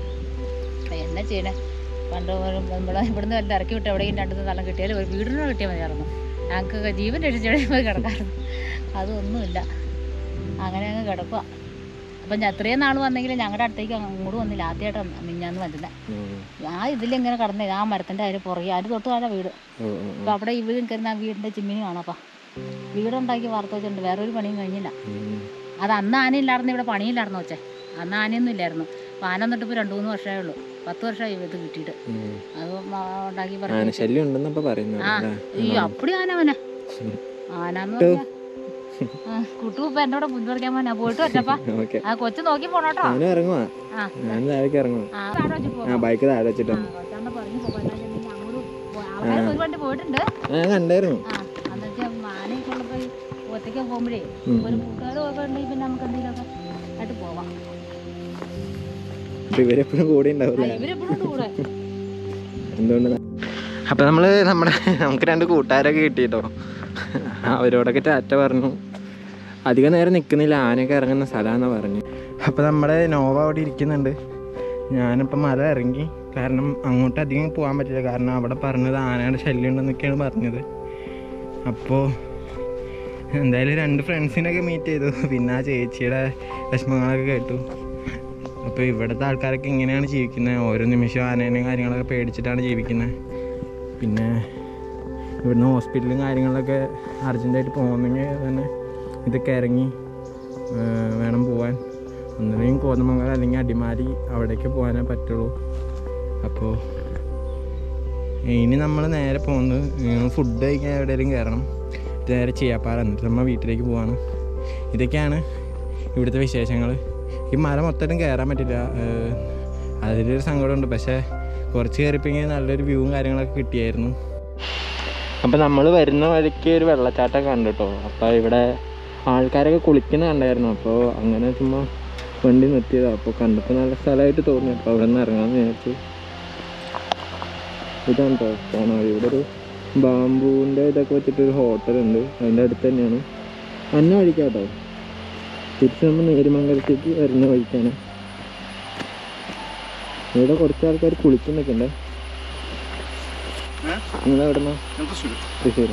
എന്നാ ചെയ്യണേ പണ്ട് നമ്മളെ ഇവിടുന്ന് വല്ല ഇറക്കി വിട്ട് എവിടെയും രണ്ടു സ്ഥലം കിട്ടിയാലും ഒരു വീടിനോ കിട്ടിയാൽ മതിയായിരുന്നു ഞങ്ങൾക്ക് ജീവൻ രക്ഷിച്ചോടെ പോയി കിടക്കാറുണ്ട് അതൊന്നുമില്ല അങ്ങനെ അങ്ങ് കിടക്കുക അപ്പം ഞാൻ അത്രയും നാൾ വന്നെങ്കിൽ ഞങ്ങളുടെ അടുത്തേക്ക് അങ്ങോട്ട് വന്നില്ല ആദ്യമായിട്ടാണ് മിഞ്ഞാന്ന് വരുന്നത് ആ ഇതിലിങ്ങനെ കടന്നേ ആ മരത്തിൻ്റെ അതിന് പുറകെ അതിന് തൊട്ട് താഴെ വീട് അപ്പം അവിടെ ഈ വീടും കയറുന്ന ആ വീടിൻ്റെ ചിമ്മിനി കാണാപ്പാ വീടുണ്ടാക്കി വാർത്ത വെച്ചിട്ടുണ്ട് വേറെ ഒരു പണിയും കഴിഞ്ഞില്ല അത് അന്ന് ആനയില്ലായിരുന്നു ഇവിടെ പണിയില്ലായിരുന്നു വെച്ചേ അന്ന് ആനയൊന്നും ഇല്ലായിരുന്നു അപ്പം ആന എന്നിട്ട് ഇപ്പോൾ രണ്ട് മൂന്ന് വർഷമേ ഉള്ളൂ പത്ത് വർഷമായി ഇത് കിട്ടിയിട്ട് അത് മ- ഉണ്ടാക്കി പറഞ്ഞു ആനശല്യം ഉണ്ടെന്നപ്പ പറയുന്നത് ആ അല്ലേ? ഈ അപ്പടി ആന അവനെ ആനാന്ന് പറഞ്ഞാ ആ, കുട്ടു ഇപ്പൊ എന്നോട് പിന്തുടക്കാൻ പോനാ പോയിട്ട് വെച്ചപ്പാ ഓക്കെ ആ കൊച്ചു നോക്കി പോണോട്ടോ ഞാനും ഇറങ്ങുവാ ആ ഞാൻ താഴേക്ക് ഇറങ്ങുവാ ആ താഴെ വെച്ച് പോ. ആ ബൈക്ക് താഴെ വെച്ചിട്ടാ ആ, കൊച്ചാണ്ട് പറഞ്ഞു പോ, കൊല്ലാൻ ചെന്നിട്ട് അങ്ങോട്ട് പോ. ആൾക്കാര് ഒരു വണ്ടി പോയിട്ടുണ്ട് ആ, ഞാൻ കണ്ടായിരുന്നു ആ എന്നുവെച്ചാൽ ആനയൊക്കെ ഉള്ളപ്പോ ഈ ഒറ്റയ്ക്ക് പോകുമ്പോഴേ ഉം. ഒരു കൂട്ടുകാരും ഒക്കെ ഉണ്ടെങ്കിൽ പിന്നെ നമുക്ക് എന്തെങ്കിലുമൊക്കെ ആയിട്ട് പോവാം അപ്പൊ ഇവരെപ്പോഴും കൂടെ ആ, ഉണ്ടാവില്ലേ ഇവരെപ്പോഴും ഉണ്ട് കൂടെ എന്തുകൊണ്ട് അപ്പം നമ്മൾ നമ്മുടെ നമുക്ക് രണ്ട് കൂട്ടുകാരൊക്കെ കിട്ടിയിട്ടോ അവരോടൊക്കെ ടാറ്റ പറഞ്ഞു അധികം നേരം നിൽക്കുന്നില്ല ആനയൊക്കെ ഇറങ്ങുന്ന സ്ഥലമാണെന്ന് പറഞ്ഞു അപ്പോൾ നമ്മുടെ നോവ അവിടെ ഇരിക്കുന്നുണ്ട് ഞാനിപ്പോൾ മല ഇറങ്ങി കാരണം അങ്ങോട്ട് അധികം പോകാൻ പറ്റില്ല കാരണം അവിടെ പറഞ്ഞത് ആനയുടെ ശല്യം ഉണ്ടെന്നൊക്കെയാണ് പറഞ്ഞത് അപ്പോൾ എന്തായാലും രണ്ട് ഫ്രണ്ട്സിനൊക്കെ മീറ്റ് ചെയ്തു പിന്നെ ആ ചേച്ചിയുടെ വിഷമങ്ങളൊക്കെ കേട്ടു അപ്പോൾ ഇവിടുത്തെ ആൾക്കാരൊക്കെ ഇങ്ങനെയാണ് ജീവിക്കുന്നത് ഓരോ നിമിഷവും ആനേനെയും കാര്യങ്ങളൊക്കെ പേടിച്ചിട്ടാണ് ജീവിക്കുന്നത് പിന്നെ ഇവിടുന്ന് ഹോസ്പിറ്റലും കാര്യങ്ങളിലൊക്കെ അർജൻറ്റായിട്ട് പോകുന്നെങ്കിൽ തന്നെ ഇതൊക്കെ ഇറങ്ങി ആ, വേണം പോവാൻ ഒന്നുമില്ലെങ്കിൽ കോതമംഗലം അല്ലെങ്കിൽ അടിമാലി അവിടേക്ക് പോകാനേ പറ്റുള്ളൂ അപ്പോൾ ഇനി നമ്മൾ നേരെ പോകുന്നത് ഫുഡ് കഴിക്കാൻ എവിടെയെങ്കിലും കയറണം ഇത് നേരെ ചെയ്യാപ്പാറ എന്നിട്ട് നമ്മൾ വീട്ടിലേക്ക് പോവാണ് ഇതൊക്കെയാണ് ഇവിടുത്തെ വിശേഷങ്ങൾ ഈ മല മൊത്തം കയറാൻ പറ്റില്ല ഏഹ് അതിലൊരു സങ്കടമുണ്ട് പക്ഷേ കുറച്ച് കയറിപ്പെങ്കിൽ നല്ലൊരു വ്യൂവും കാര്യങ്ങളൊക്കെ കിട്ടിയായിരുന്നു അപ്പോൾ നമ്മൾ വരുന്ന വഴിക്ക് ഒരു വെള്ളച്ചാട്ടം കണ്ടു കേട്ടോ അപ്പോൾ ഇവിടെ ആൾക്കാരൊക്കെ കുളിക്കുന്ന കണ്ടായിരുന്നു അപ്പോൾ അങ്ങനെ ചുമ്മാ വണ്ടി നിർത്തിയതാണ് അപ്പോൾ കണ്ടപ്പോൾ നല്ല സ്ഥലമായിട്ട് തോന്നി അപ്പോൾ അവിടെ നിന്ന് ഇറങ്ങാമെന്ന് വിചാരിച്ചു ഇതാണ് കേട്ടോ കാണാൻ ഇവിടെ ഒരു ബാമ്പൂവിൻ്റെ ഇതൊക്കെ വെച്ചിട്ടൊരു ഹോട്ടലുണ്ട് അതിൻ്റെ അടുത്ത് തന്നെയാണ് അന്ന വഴിക്കാം കേട്ടോ തിരിച്ച് നമ്മൾ നേരുമംഗലത്തേക്ക് വരുന്ന വഴിക്കാണ് ഇവിടെ കുറച്ച് ആൾക്കാർ കുളിക്കുന്നൊക്കെ ഉണ്ടേ നിങ്ങൾ എവിടെ തൃശ്ശൂർ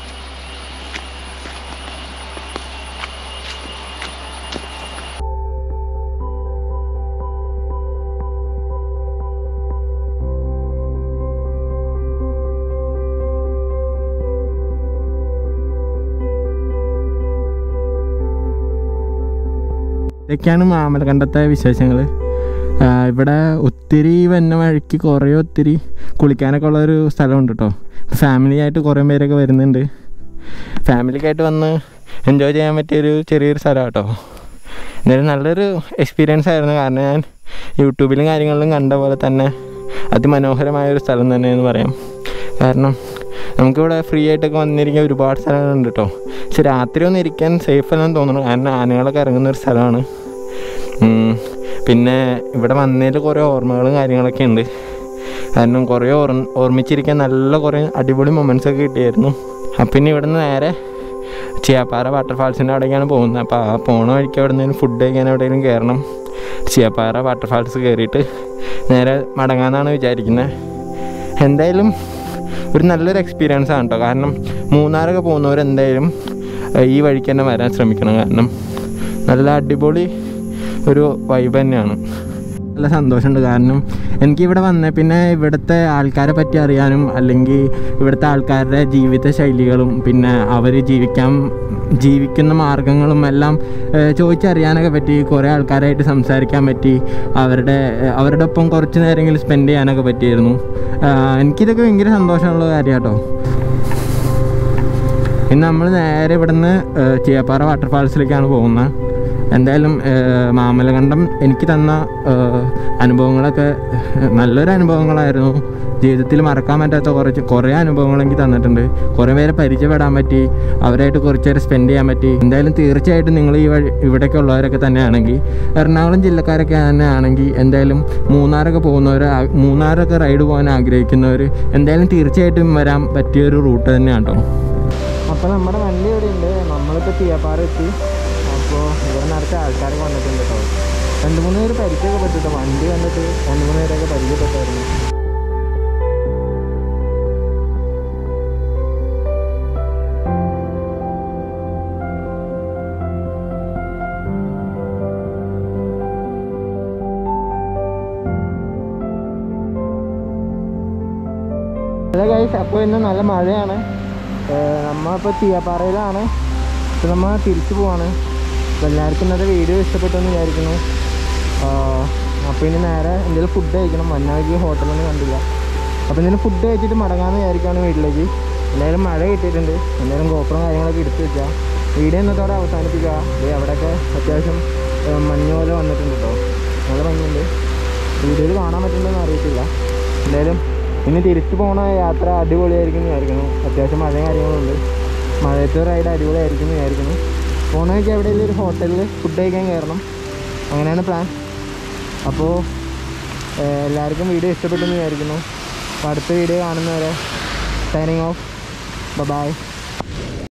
ഇതൊക്കെയാണ് മാമലകണ്ടത്തെ വിശേഷങ്ങൾ ഇവിടെ ഒത്തിരി വന്ന വഴിക്ക് കുറേ ഒത്തിരി കുളിക്കാനൊക്കെ ഉള്ളൊരു സ്ഥലമുണ്ട് കേട്ടോ ഫാമിലി ആയിട്ട് കുറേ പേരൊക്കെ വരുന്നുണ്ട് ഫാമിലിക്കായിട്ട് വന്ന് എൻജോയ് ചെയ്യാൻ പറ്റിയൊരു ചെറിയൊരു സ്ഥലമാണ് കേട്ടോ എന്തായാലും നല്ലൊരു എക്സ്പീരിയൻസ് ആയിരുന്നു കാരണം ഞാൻ യൂട്യൂബിലും കാര്യങ്ങളിലും കണ്ട പോലെ തന്നെ അതിമനോഹരമായ ഒരു സ്ഥലം തന്നെയെന്ന് പറയാം കാരണം നമുക്കിവിടെ ഫ്രീ ആയിട്ടൊക്കെ വന്നിരിക്കാൻ ഒരുപാട് സ്ഥലങ്ങളുണ്ട് കേട്ടോ പക്ഷെ രാത്രി ഒന്നും ഇരിക്കാൻ സേഫ് അല്ലെന്ന് തോന്നുന്നു കാരണം ആനകളൊക്കെ ഇറങ്ങുന്ന ഒരു സ്ഥലമാണ് ഉം. പിന്നെ ഇവിടെ വന്നതിൽ കുറേ ഓർമ്മകളും കാര്യങ്ങളൊക്കെ ഉണ്ട് കാരണം കുറേ ഓർ ഓർമ്മിച്ചിരിക്കാൻ നല്ല കുറേ അടിപൊളി മൊമെൻറ്റ്സ് ഒക്കെ കിട്ടിയായിരുന്നു അപ്പം പിന്നെ ഇവിടെ നിന്ന് നേരെ ചിയാപ്പാറ വാട്ടർഫാൾസിൻ്റെ അവിടേക്കാണ് പോകുന്നത് അപ്പോൾ ആ പോണ വഴിക്ക് അവിടെ നിന്ന് ഫുഡ് കഴിക്കാൻ എവിടെയെങ്കിലും കയറണം ചിയാപ്പാറ വാട്ടർഫാൾസ് കയറിയിട്ട് നേരെ മടങ്ങാമെന്നാണ് വിചാരിക്കുന്നത് എന്തായാലും ഒരു നല്ലൊരു എക്സ്പീരിയൻസ് ആണ് കേട്ടോ കാരണം മൂന്നാറൊക്കെ പോകുന്നവർ എന്തായാലും ഏഹ്, ഈ വഴിക്ക് തന്നെ വരാൻ ശ്രമിക്കണം കാരണം നല്ല അടിപൊളി ഒരു വൈബ് തന്നെയാണ് നല്ല സന്തോഷമുണ്ട് കാരണം എനിക്കിവിടെ വന്ന പിന്നെ ഇവിടുത്തെ ആൾക്കാരെ പറ്റി അറിയാനും അല്ലെങ്കിൽ ഇവിടുത്തെ ആൾക്കാരുടെ ജീവിത ശൈലികളും പിന്നെ അവർ ജീവിക്കാൻ ജീവിക്കുന്ന മാർഗങ്ങളും എല്ലാം ഏഹ്, ചോദിച്ചറിയാനൊക്കെ പറ്റി കുറേ ആൾക്കാരായിട്ട് സംസാരിക്കാൻ പറ്റി അവരുടെ ഏഹ്, അവരുടെ ഒപ്പം കുറച്ച് നേരമെങ്കിലും സ്പെൻഡ് ചെയ്യാനൊക്കെ പറ്റിയിരുന്നു ആഹ്, എനിക്കിതൊക്കെ ഭയങ്കര സന്തോഷമുള്ള കാര്യം കേട്ടോ ഇന്ന് നമ്മൾ നേരെ ഇവിടുന്ന് ഏഹ്, ചിയാപ്പാറ വാട്ടർഫാൾസിലേക്കാണ് പോകുന്നത് എന്തായാലും ഏഹ്, മാമലകണ്ടം എനിക്ക് തന്ന ഏഹ്, അനുഭവങ്ങളൊക്കെ നല്ലൊരു അനുഭവങ്ങളായിരുന്നു ജീവിതത്തിൽ മറക്കാൻ പറ്റാത്ത കുറച്ച് കുറേ അനുഭവങ്ങൾ എനിക്ക് തന്നിട്ടുണ്ട് കുറേ പേരെ പരിചയപ്പെടാൻ പറ്റി അവരായിട്ട് കുറച്ച് നേരം സ്പെൻഡ് ചെയ്യാൻ പറ്റി എന്തായാലും തീർച്ചയായിട്ടും നിങ്ങൾ ഈ വഴി ഇവിടെയൊക്കെ ഉള്ളവരൊക്കെ തന്നെയാണെങ്കിൽ എറണാകുളം ജില്ലക്കാരൊക്കെ തന്നെ ആണെങ്കിൽ എന്തായാലും മൂന്നാറൊക്കെ പോകുന്നവർ മൂന്നാറൊക്കെ റൈഡ് പോകാൻ ആഗ്രഹിക്കുന്നവർ എന്തായാലും തീർച്ചയായിട്ടും വരാൻ പറ്റിയൊരു റൂട്ട് തന്നെയാണ് കേട്ടോ അപ്പോൾ നമ്മുടെ വണ്ടി ഇവിടെ ഉണ്ട് നമ്മളിപ്പോൾ തീയപ്പാറ എത്തി അപ്പോൾ ഇവിടെ നിറച്ച ആൾക്കാരൊക്കെ വന്നിട്ടുണ്ട് കേട്ടോ രണ്ട് മൂന്ന് പേര് പരിചയമൊക്കെ പറ്റിട്ടോ വണ്ടി വന്നിട്ട് രണ്ട് മൂന്ന് പേരൊക്കെ പരിചയപ്പെട്ടായിരുന്നു അതെ ഗൈസ് അപ്പോൾ ഇന്ന് നല്ല മഴയാണ് ഏഹ് നമ്മളിപ്പോൾ തീയപ്പാറയിലാണ് അപ്പോൾ നമ്മൾ തിരിച്ചു പോവാണ് അപ്പോൾ എല്ലാവർക്കും ഇന്നത്തെ വീഡിയോ ഇഷ്ടപ്പെട്ടെന്ന് വിചാരിക്കുന്നു അപ്പോൾ ഇനി നേരെ എന്തെങ്കിലും ഫുഡ് കഴിക്കണം മഞ്ഞാക്കി ഹോട്ടലൊന്നും കണ്ടില്ല അപ്പോൾ എന്തെങ്കിലും ഫുഡ് കഴിച്ചിട്ട് മടങ്ങാമെന്ന് വിചാരിക്കുകയാണ് വീട്ടിലേക്ക് എന്തായാലും മഴ കിട്ടിയിട്ടുണ്ട് എന്തായാലും ഗോപ്രം കാര്യങ്ങളൊക്കെ എടുത്ത് വെക്കുക വീഡിയോ ഇന്നത്തോടെ അവസാനിപ്പിക്കുക ദേ അവിടെയൊക്കെ അത്യാവശ്യം ഏഹ് മഞ്ഞ് പോലെ വന്നിട്ടുണ്ട് കേട്ടോ നല്ല മഞ്ഞുണ്ട് വീഡിയോയിൽ കാണാൻ പറ്റുന്നുണ്ടെന്ന് അറിയത്തില്ല എന്തായാലും ഇനി തിരിച്ചു പോണ യാത്ര അടിപൊളിയായിരിക്കും എന്ന് വിചാരിക്കുന്നു അത്യാവശ്യം മഴയും കാര്യങ്ങളുണ്ട് മഴയത്തെ റൈഡ് അടിപൊളിയായിരിക്കും എന്ന് വിചാരിക്കുന്നു പോണ വഴിക്ക് എവിടെയെങ്കിലും ഒരു ഹോട്ടലിൽ ഫുഡ് കഴിക്കാൻ കയറണം അങ്ങനെയാണ് പ്ലാൻ അപ്പോൾ എല്ലാവർക്കും വീഡിയോ ഇഷ്ടപ്പെട്ടെന്ന് വിചാരിക്കുന്നു അപ്പോൾ അടുത്ത വീഡിയോ കാണുന്നവരെ സൈനിങ് ഓഫ് ബൈ